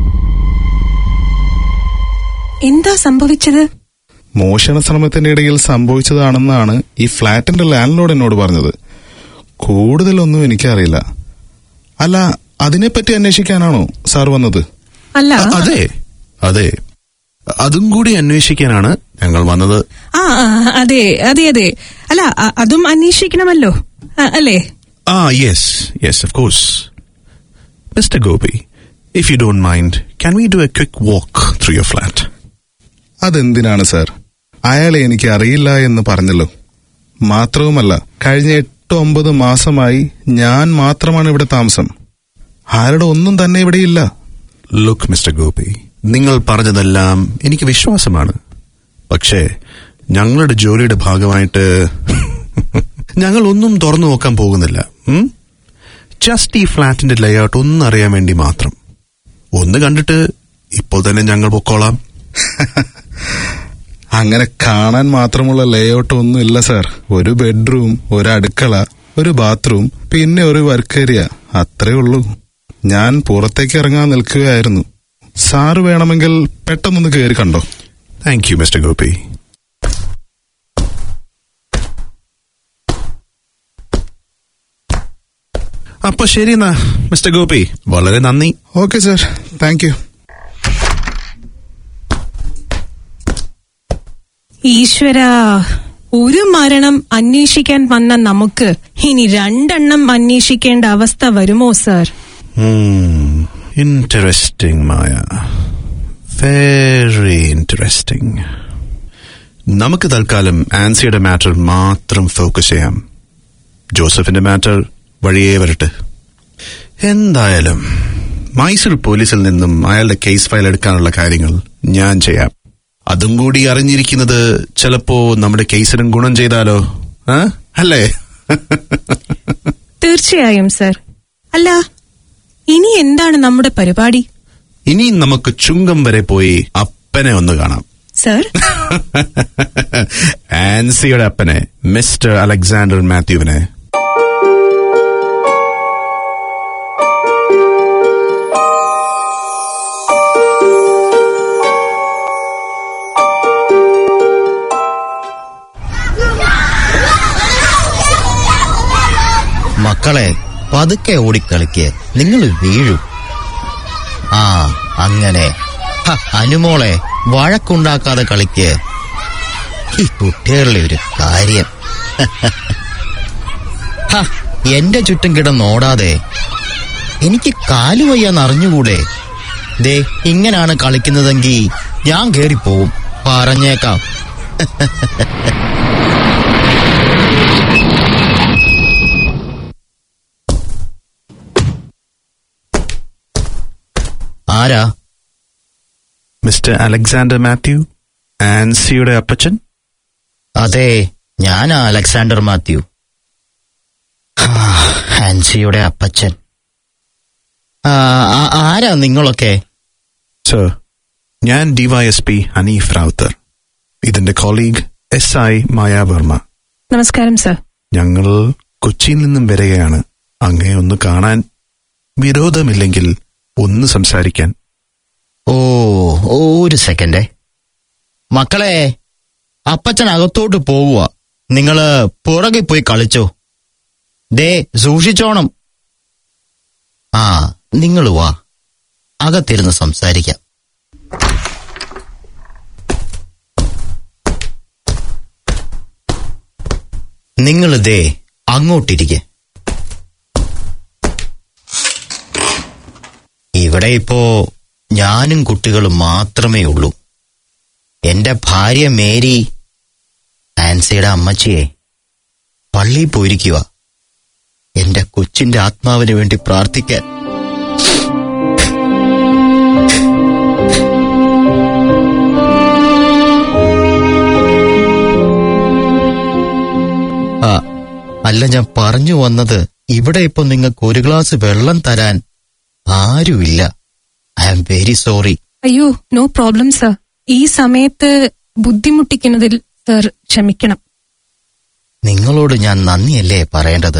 എന്താ സംഭവിച്ചത് മോഷണ ശ്രമത്തിന്റെ ഇടയിൽ സംഭവിച്ചതാണെന്നാണ് ഈ ഫ്ളാറ്റിന്റെ ലാൻഡ് ലോഡ് എന്നോട് പറഞ്ഞത് കൂടുതലൊന്നും എനിക്കറിയില്ല അല്ല അതിനെപ്പറ്റി അന്വേഷിക്കാനാണോ സാർ വന്നത് അല്ല അ- അതെ അതെ അതും കൂടി അന്വേഷിക്കാനാണ് ഞങ്ങൾ വന്നത് ആ ആ, അതെ അതെ അതെ അല്ല അ- അതും അന്വേഷിക്കണമല്ലോ അ- അല്ലേ ആ yes yes of course mister Gopi if you don't mind can we do a quick walk through your flat അതെന്തിനാണ് സാർ അയാളെ എനിക്ക് അറിയില്ല എന്ന് പറഞ്ഞല്ലോ മാത്രവുമല്ല കഴിഞ്ഞ എട്ട് ഒമ്പത് മാസമായി ഞാൻ മാത്രമാണ് ഇവിടെ താമസം ആരുടെ ഒന്നും തന്നെ ഇവിടെയില്ല ലുക്ക് മിസ്റ്റർ ഗോപി നിങ്ങൾ പറഞ്ഞതെല്ലാം എനിക്ക് വിശ്വാസമാണ് പക്ഷേ ഞങ്ങളുടെ ജോലിയുടെ ഭാഗമായിട്ട് ഞങ്ങൾ ഒന്നും തുറന്നു നോക്കാൻ പോകുന്നില്ല ജസ്റ്റ് ഈ ഫ്ലാറ്റിന്റെ ലേഔട്ട് ഒന്ന് അറിയാൻ വേണ്ടി മാത്രം ഒന്ന് കണ്ടിട്ട് ഇപ്പോൾ തന്നെ ഞങ്ങൾ പൊക്കോളാം അങ്ങനെ കാണാൻ മാത്രമുള്ള ലേഔട്ട് ഒന്നും ഇല്ല സാർ ഒരു ബെഡ്റൂം ഒരു അടുക്കള ഒരു ബാത്റൂം പിന്നെ ഒരു വർക്ക് ഏരിയ അത്രേ ഉള്ളൂ ഞാൻ പുറത്തേക്ക് ഇറങ്ങാൻ നിൽക്കുകയായിരുന്നു സാറ് വേണമെങ്കിൽ പെട്ടെന്നൊന്ന് കയറി കണ്ടോ താങ്ക് യു മിസ്റ്റർ ഗോപി അപ്പൊ ശരി എന്നാ മിസ്റ്റർ ഗോപി വളരെ നന്ദി ഓക്കെ സാർ താങ്ക് യു ഈശ്വര ഒരു മരണം അന്വേഷിക്കാൻ വന്ന നമുക്ക് ഇനി രണ്ടെണ്ണം അന്വേഷിക്കേണ്ട അവസ്ഥ വരുമോ sir interesting Maya very interesting നമുക്ക് തൽക്കാലം ആൻസിയുടെ മാറ്റർ മാത്രം ഫോക്കസ് ചെയ്യാം ജോസഫിന്റെ മാറ്റർ വഴിയേ വരട്ടെ എന്തായാലും മൈസൂർ പോലീസിൽ നിന്നും അയാളുടെ കേസ് ഫയൽ എടുക്കാനുള്ള കാര്യങ്ങൾ ഞാൻ ചെയ്യാം അതും കൂടി അറിഞ്ഞിരിക്കുന്നത് ചിലപ്പോ നമ്മുടെ കേസിനും ഗുണം ചെയ്താലോ ആ? അല്ലേ തീർച്ചയായും സർ അല്ല ഇനി എന്താണ് നമ്മുടെ പരിപാടി ഇനി നമുക്ക് ചുങ്കം വരെ പോയി അപ്പനെ ഒന്ന് കാണാം സർ ആൻസിയുടെ അപ്പനെ മിസ്റ്റർ അലക്സാണ്ടർ മാത്യുവിനെ മക്കളെ പതുക്കെ ഓടിക്കളിക്ക് നിങ്ങൾ വീഴും ആ അങ്ങനെ ഹ, അനുമോളെ വഴക്കുണ്ടാക്കാതെ കളിക്ക് ഈ കുട്ടികളുടെ ഒരു കാര്യം ഹ, എന്റെ ചുറ്റും കിടന്നോടാതെ എനിക്ക് കാലുവയ്യാന്ന് അറിഞ്ഞുകൂടെ ദേ ഇങ്ങനാണ് കളിക്കുന്നതെങ്കിൽ ഞാൻ കേറിപ്പോവും പറഞ്ഞേക്കാം ആരാ മിസ്റ്റർ അലക്സാണ്ടർ മാത്യു ആൻസിയുടെ അപ്പച്ചൻ അതെ ഞാനാ അലക്സാണ്ടർ മാത്യു ആ, ആൻസിയുടെ അപ്പച്ചൻ ആ, ആ- ആരാ നിങ്ങളൊക്കെ സർ ഞാൻ ഡിവൈഎസ്പി ഹനീഫ് റാവുത്തർ ഇതിന്റെ കൊളീഗ് എസ് ഐ മായാവർമ്മ നമസ്കാരം സർ ഞങ്ങൾ കൊച്ചിയിൽ നിന്നും വരികയാണ് അങ്ങേ ഒന്ന് കാണാൻ വിരോധമില്ലെങ്കിൽ ഒന്ന് സംസാരിക്കാൻ ഓ ഓ, ഒരു സെക്കൻഡേ മക്കളെ അപ്പച്ചൻ അകത്തോട്ട് പോവുക നിങ്ങള് പുറകെ പോയി കളിച്ചോ ദേ സൂക്ഷിച്ചോണം ആ നിങ്ങൾ വാ അകത്തിരുന്ന് സംസാരിക്കാം നിങ്ങൾ ദേ അങ്ങോട്ടിരിക്കെ ഇവിടെ ഇപ്പോ ഞാനും കുട്ടികളും മാത്രമേ ഉള്ളൂ എന്റെ ഭാര്യ മേരി ആൻസിയുടെ അമ്മച്ചിയെ പള്ളിയിൽ പോയിരിക്കുക എന്റെ കൊച്ചിന്റെ ആത്മാവിന് വേണ്ടി പ്രാർത്ഥിക്കാൻ ആ അല്ല ഞാൻ പറഞ്ഞു വന്നത് ഇവിടെ ഇപ്പൊ നിങ്ങൾക്ക് ഒരു ഗ്ലാസ് വെള്ളം തരാൻ ആരുമില്ല ഐ ആം വെരി സോറി അയ്യോ നോ പ്രോബ്ലം സർ ഈ സമയത്ത് ബുദ്ധിമുട്ടിക്കുന്നതിൽ സർ ക്ഷമിക്കണം നിങ്ങളോട് ഞാൻ നന്ദിയല്ലേ പറയേണ്ടത്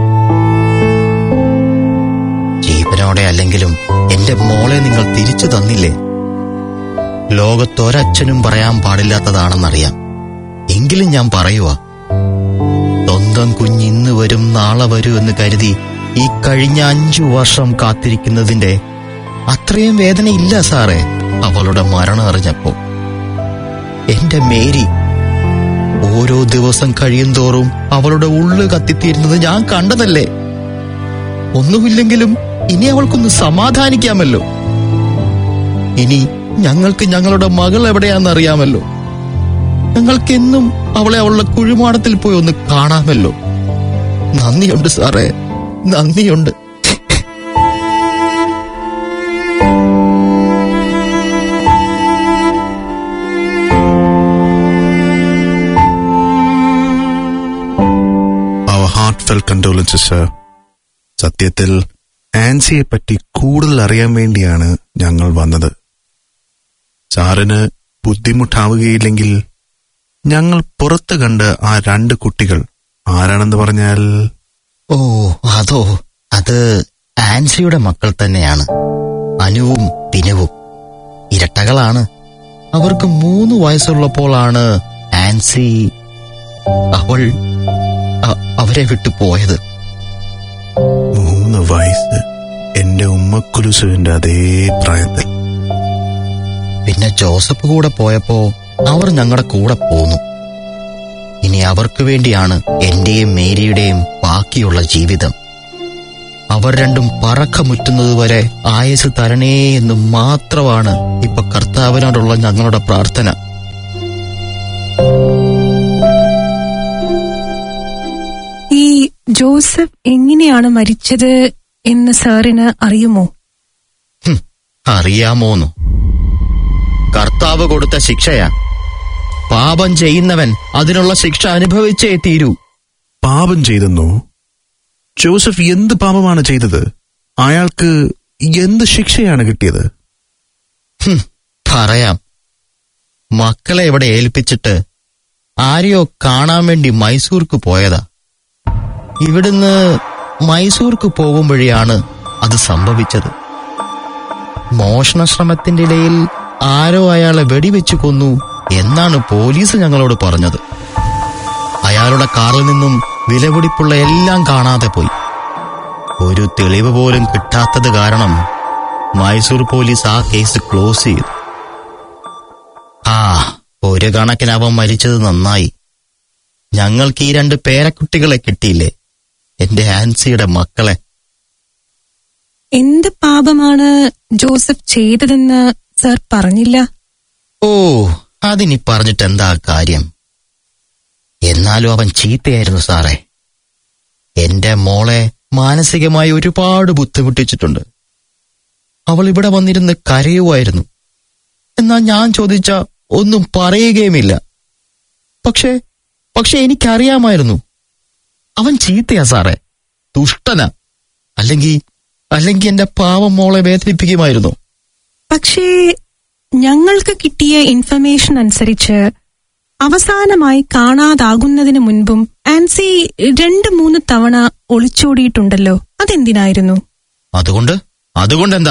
ജീവനോടെ അല്ലെങ്കിലും എന്റെ മോളെ നിങ്ങൾ തിരിച്ചു തന്നില്ലേ ലോകത്തൊരച്ഛനും പറയാൻ പാടില്ലാത്തതാണെന്നറിയാം എങ്കിലും ഞാൻ പറയുക സ്വന്തം കുഞ്ഞിന്ന് വരും നാളെ വരൂ എന്ന് കരുതി ഈ കഴിഞ്ഞ അഞ്ചു വർഷം കാത്തിരിക്കുന്നതിന്റെ അത്രയും വേദന ഇല്ല സാറേ അവളുടെ മരണം അറിഞ്ഞപ്പോ എന്റെ മേരി ഓരോ ദിവസം കഴിയുന്തോറും അവളുടെ ഉള്ളു കത്തിത്തീരുന്നത് ഞാൻ കണ്ടതല്ലേ ഒന്നുമില്ലെങ്കിലും ഇനി അവൾക്കൊന്ന് സമാധാനിക്കാമല്ലോ ഇനി ഞങ്ങൾക്ക് ഞങ്ങളുടെ മകൾ എവിടെയാണെന്നറിയാമല്ലോ ഞങ്ങൾക്കെന്നും അവളെ അവളുടെ കുഴിമാടത്തിൽ പോയി ഒന്ന് കാണാമല്ലോ നന്ദിയുണ്ട് സാറേ നന്ദിയുണ്ട് അവർ ഹാർട്ട് ഫെൽ കണ്ടോളൻസ് സർ സത്യത്തിൽ ആൻസിയെ പറ്റി കൂടുതൽ അറിയാൻ വേണ്ടിയാണ് ഞങ്ങൾ വന്നത് സാറിന് ബുദ്ധിമുട്ടാവുകയില്ലെങ്കിൽ ഞങ്ങൾ പുറത്ത് കണ്ട് ആ രണ്ട് കുട്ടികൾ ആരാണെന്ന് പറഞ്ഞാൽ ഓ അതോ അത് ആൻസിയുടെ മക്കൾ തന്നെയാണ് അനുവും പിനുവും ഇരട്ടകളാണ് അവർക്ക് മൂന്ന് വയസ്സുള്ളപ്പോഴാണ് ആൻസി അവൾ അ- അവരെ വിട്ടു പോയത് മൂന്ന് വയസ്സ് എന്റെ ഉമ്മക്കുലുസുവിന്റെ അതേ പ്രായത്തിൽ പിന്നെ ജോസഫ് കൂടെ പോയപ്പോ അവർ ഞങ്ങളുടെ കൂടെ പോന്നു ഇനി അവർക്ക് വേണ്ടിയാണ് എന്റെയും മേരിയുടെയും ബാക്കിയുള്ള ജീവിതം അവർ രണ്ടും പറക്കമുറ്റുന്നതുവരെ ആയുസ് തരണേ എന്ന് മാത്രമാണ് ഇപ്പൊ കർത്താവിനോടുള്ള ഞങ്ങളുടെ പ്രാർത്ഥന ഈ ജോസഫ് എങ്ങനെയാണ് മരിച്ചത് എന്ന് സാറിന് അറിയുമോ ഹും, അറിയാമോന്നു കർത്താവ് കൊടുത്ത ശിക്ഷയാ പാപം ചെയ്യുന്നവൻ അതിനുള്ള ശിക്ഷ അനുഭവിച്ചേ തീരൂ പാപം ചെയ്തെന്നോ ജോസഫ് എന്ത് പാപമാണ് ചെയ്തത് അയാൾക്ക് എന്ത് ശിക്ഷയാണ് കിട്ടിയത് ഹും, പറയാം മക്കളെ ഇവിടെ ഏൽപ്പിച്ചിട്ട് ആരെയോ കാണാൻ വേണ്ടി മൈസൂർക്ക് പോയതാ ഇവിടുന്ന് മൈസൂർക്ക് പോകുമ്പോഴാണ് അത് സംഭവിച്ചത് മോഷണ ശ്രമത്തിന്റെ ഇടയിൽ ആരോ അയാളെ വെടിവെച്ച് കൊന്നു എന്നാണ് പോലീസ് ഞങ്ങളോട് പറഞ്ഞത് അയാളുടെ കാറിൽ നിന്നും വിലപിടിപ്പുള്ള എല്ലാം കാണാതെ പോയി ഒരു തെളിവ് പോലും കിട്ടാത്തത് കാരണം മൈസൂർ പോലീസ് ആ കേസ് ക്ലോസ് ചെയ്തു ആ ഒരു കണക്കിന് അവൻ മരിച്ചത് നന്നായി ഞങ്ങൾക്ക് ഈ രണ്ട് പേരക്കുട്ടികളെ കിട്ടിയില്ലേ എന്റെ ആൻസിയുടെ മക്കളെ എന്ത് പാപമാണ് ജോസഫ് ചെയ്തതെന്ന് സർ പറഞ്ഞില്ല ഓ അതിനി പറഞ്ഞിട്ട് എന്താ കാര്യം എന്നാലും അവൻ ചീത്തയായിരുന്നു സാറേ എന്റെ മോളെ മാനസികമായി ഒരുപാട് ബുദ്ധിമുട്ടിച്ചിട്ടുണ്ട് അവൾ ഇവിടെ വന്നിരുന്ന് കരയുമായിരുന്നു എന്നാൽ ഞാൻ ചോദിച്ച ഒന്നും പറയുകയുമില്ല പക്ഷേ പക്ഷെ എനിക്കറിയാമായിരുന്നു അവൻ ചീത്തയാ സാറേ ദുഷ്ടനാ അല്ലെങ്കിൽ അല്ലെങ്കിൽ എന്റെ പാവം മോളെ വേദനിപ്പിക്കുമായിരുന്നു പക്ഷേ ഞങ്ങൾക്ക് കിട്ടിയ ഇൻഫർമേഷൻ അനുസരിച്ച് അവസാനമായി കാണാതാകുന്നതിന് മുൻപും ആൻസി രണ്ട് മൂന്ന് തവണ ഒളിച്ചോടിയിട്ടുണ്ടല്ലോ അതെന്തിനായിരുന്നു അതുകൊണ്ട് അതുകൊണ്ട് എന്താ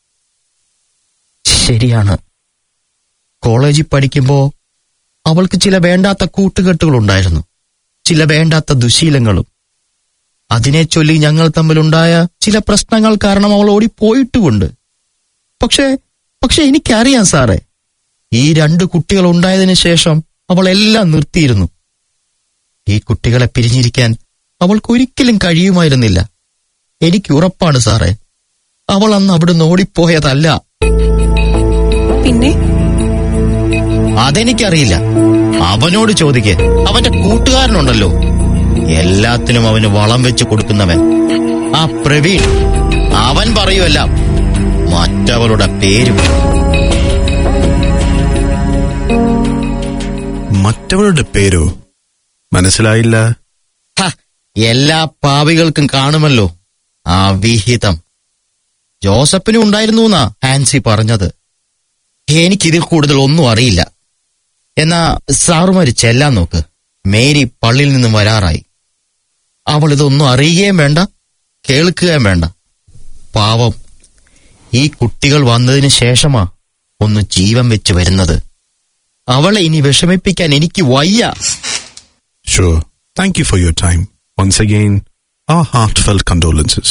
ശരിയാണ് കോളേജിൽ പഠിക്കുമ്പോ അവൾക്ക് ചില വേണ്ടാത്ത കൂട്ടുകെട്ടുകളുണ്ടായിരുന്നു ചില വേണ്ടാത്ത ദുശീലങ്ങളും അതിനെ ചൊല്ലി ഞങ്ങൾ തമ്മിലുണ്ടായ ചില പ്രശ്നങ്ങൾ കാരണം അവൾ ഓടിപ്പോയിട്ടുമുണ്ട് പക്ഷേ പക്ഷെ എനിക്കറിയാം സാറേ ഈ രണ്ട് കുട്ടികൾ ഉണ്ടായതിനു ശേഷം അവൾ എല്ലാം നിർത്തിയിരുന്നു ഈ കുട്ടികളെ പിരിഞ്ഞിരിക്കാൻ അവൾക്ക് ഒരിക്കലും കഴിയുമായിരുന്നില്ല എനിക്ക് ഉറപ്പാണ് സാറേ അവൾ അന്ന് അവിടുന്ന് ഓടിപ്പോയതല്ല പിന്നെ അതെനിക്കറിയില്ല അവനോട് ചോദിക്കേ അവന്റെ കൂട്ടുകാരനുണ്ടല്ലോ എല്ലാത്തിനും അവന് വളം വെച്ച് കൊടുക്കുന്നവൻ ആ പ്രവീൺ അവൻ പറയുമല്ല മറ്റവളുടെ പേരും മറ്റവളുടെ പേരോ മനസ്സിലായില്ല ഹ, എല്ലാ പാവികൾക്കും കാണുമല്ലോ ആ വിഹിതം ജോസഫിനും ഉണ്ടായിരുന്നു എന്നാ ഹാൻസി പറഞ്ഞത് എനിക്കിതിൽ കൂടുതൽ ഒന്നും അറിയില്ല എന്നാ സാറുമാര് ചെല്ലാൻ നോക്ക് മേരി പള്ളിയിൽ നിന്നും വരാറായി അവൾ ഇതൊന്നും അറിയുകയും വേണ്ട കേൾക്കുകയും വേണ്ട പാവം ഈ കുട്ടികൾ വന്നതിന് ശേഷമാ ഒന്ന് ജീവൻ വെച്ച് വരുന്നത് അവളെ ഇനി വിഷമിപ്പിക്കാൻ എനിക്ക് വയ്യ Sure. Thank you for your time. Once again, our heartfelt condolences.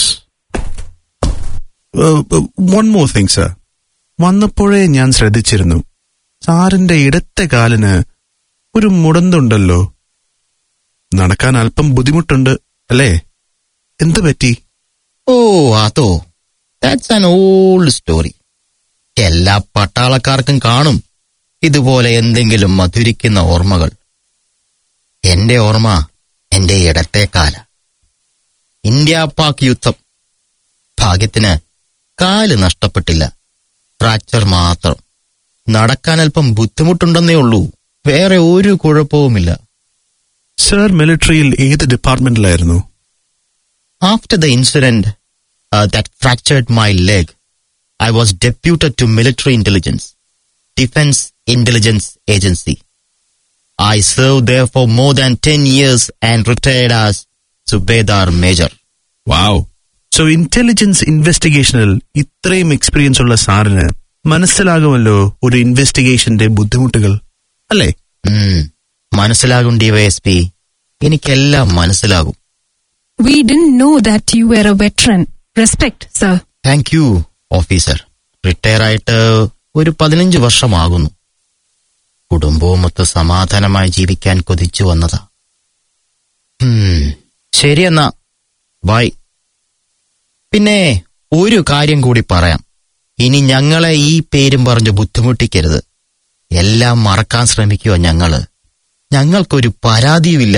Uh, uh, one more thing, sir. വന്നപ്പോഴേ ഞാൻ ശ്രദ്ധിച്ചിരുന്നു സാറിന്റെ ഇടത്തെ കാലിന് ഒരു മുടന്തുണ്ടല്ലോ നടക്കാൻ അല്പം ബുദ്ധിമുട്ടുണ്ട് അല്ലേ എന്ത് പറ്റി ഓ അതോ ദാറ്റ്സ് ആൻ ഓൾഡ് സ്റ്റോറി എല്ലാ പട്ടാളക്കാർക്കും കാണും ഇതുപോലെ എന്തെങ്കിലും മധുരിക്കുന്ന ഓർമ്മകൾ എന്റെ ഓർമ്മ എന്റെ ഇടത്തെ കാല ഇന്ത്യ പാക് യുദ്ധം ഭാഗ്യത്തിന് കാല് നഷ്ടപ്പെട്ടില്ല ഫ്രാക്ചർ മാത്രം നടക്കാൻ അല്പം ബുദ്ധിമുട്ടുണ്ടെന്നേ ഉള്ളൂ വേറെ ഒരു കുഴപ്പവുമില്ല സർ മിലിറ്ററിയിൽ ഏത് ഡിപ്പാർട്ട്മെന്റിലായിരുന്നു After the incident uh, that fractured my leg, I was deputed to military intelligence, Defense Intelligence Agency. I served there for more than 10 years and retired as Subedar Major. Wow so intelligence ഇൻവെസ്റ്റിഗേഷനിൽ ഇത്രയും experience ഉള്ള സാറിന് മനസ്സിലാകുമല്ലോ ഒരു ഇൻവെസ്റ്റിഗേഷന്റെ ബുദ്ധിമുട്ടുകൾ അല്ലേ ഉം, മനസ്സിലാകും DYSP എനിക്കെല്ലാം മനസ്സിലാകും we didn't know that you were a veteran respect sir thank you officer retire ആയിട്ട് ഒരു പതിനഞ്ച് വർഷമാകുന്നു കുടുംബവുമൊത്ത് സമാധാനമായി ജീവിക്കാൻ കൊതിച്ചു വന്നതാ ഉം, ശരിയെന്നാ ബൈ പിന്നെ ഒരു കാര്യം കൂടി പറയാം ഇനി ഞങ്ങളെ ഈ പേരും പറഞ്ഞ് ബുദ്ധിമുട്ടിക്കരുത് എല്ലാം മറക്കാൻ ശ്രമിക്കുക ഞങ്ങള് ഞങ്ങൾക്കൊരു പരാതിയുമില്ല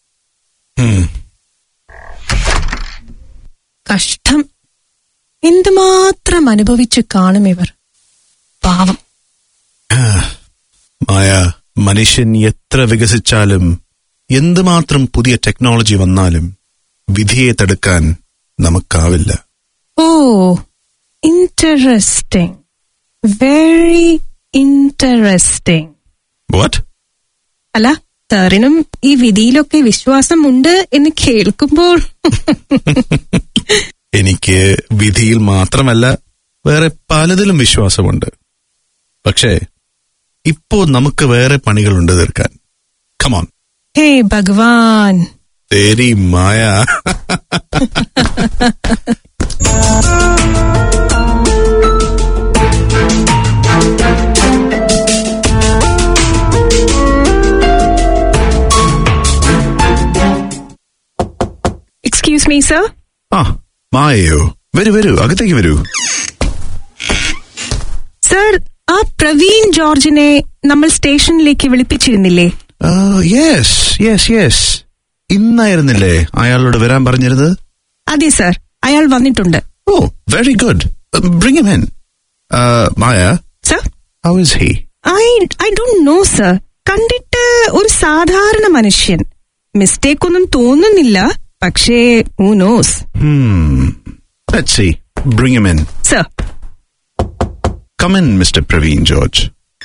കഷ്ടം എന്തുമാത്രം അനുഭവിച്ചു കാണും ഇവർ പാവം മായ മനുഷ്യൻ എത്ര വികസിച്ചാലും എന്തുമാത്രം പുതിയ ടെക്നോളജി വന്നാലും വിധിയെ തടുക്കാൻ നമുക്കാവില്ല oh interesting very interesting what അല്ല സാറിനും ഈ വിധിയിലൊക്കെ വിശ്വാസമുണ്ട് എന്ന് കേൾക്കുമ്പോൾ എനിക്ക് വിധിയിൽ മാത്രമല്ല വേറെ പലതിലും വിശ്വാസമുണ്ട് പക്ഷേ ഇപ്പോ നമുക്ക് വേറെ പണികളുണ്ട് തീർക്കാൻ കമോൺ ഹേ ഭഗവാൻ തേരി മായ എക്സ്ക്യൂസ് മീ സർ ആ മായയോ വരൂ വരൂ അകത്തേക്ക് വരൂ സർ ആ പ്രവീൺ ജോർജിനെ നമ്മൾ സ്റ്റേഷനിലേക്ക് വിളിപ്പിച്ചിരുന്നില്ലേ യെസ് യെസ് യെസ് ഇന്നായിരുന്നില്ലേ അയാളോട് വരാൻ പറഞ്ഞിരുന്നത് അതെ സർ അയാൾ വന്നിട്ടുണ്ട് oh very good bring him in. Uh, Maya, sir how is he? I I don't know sir കണ്ടിട്ട് ഒരു സാധാരണ മനുഷ്യൻ മിസ്റ്റേക്ക് ഒന്നും തോന്നുന്നില്ല പക്ഷേ who knows Hmm. Let's see. Bring him in. Sir Come in, Mr. Praveen George.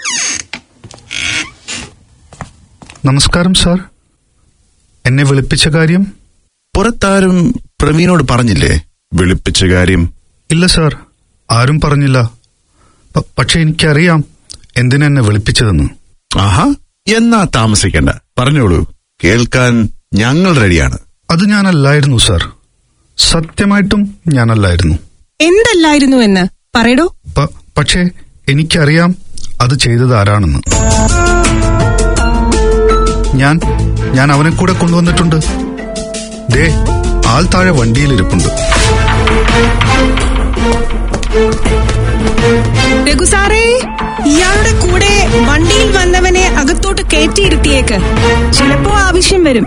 നമസ്കാരം sir എന്നെ വിളിപ്പിച്ച കാര്യം പുറത്താരും പ്രവീണോട് പറഞ്ഞില്ലേ വിളിപ്പിച്ച കാര്യം ഇല്ല സാർ ആരും പറഞ്ഞില്ല പ- പക്ഷെ എനിക്കറിയാം എന്തിനാ എന്നെ വിളിപ്പിച്ചതെന്ന് ആഹാ എന്നാ താമസിക്കണ്ട പറഞ്ഞോളൂ കേൾക്കാൻ ഞങ്ങൾ റെഡിയാണ് അത് ഞാനല്ലായിരുന്നു സാർ സത്യമായിട്ടും ഞാനല്ലായിരുന്നു എന്തല്ലായിരുന്നു എന്ന് പറയടോ പ- പക്ഷേ എനിക്കറിയാം അത് ചെയ്തത് ആരാണെന്ന് ഞാൻ ഞാൻ അവനെ കൂടെ കൊണ്ടുവന്നിട്ടുണ്ട് ദേ ആൾ താഴെ വണ്ടിയിലിരിപ്പുണ്ട് രഘു സാറേ ഇയാളുടെ കൂടെ വണ്ടിയിൽ വന്നവനെ അകത്തോട്ട് കയറ്റിയിരുത്തിയേക്ക് ചിലപ്പോ ആവശ്യം വരും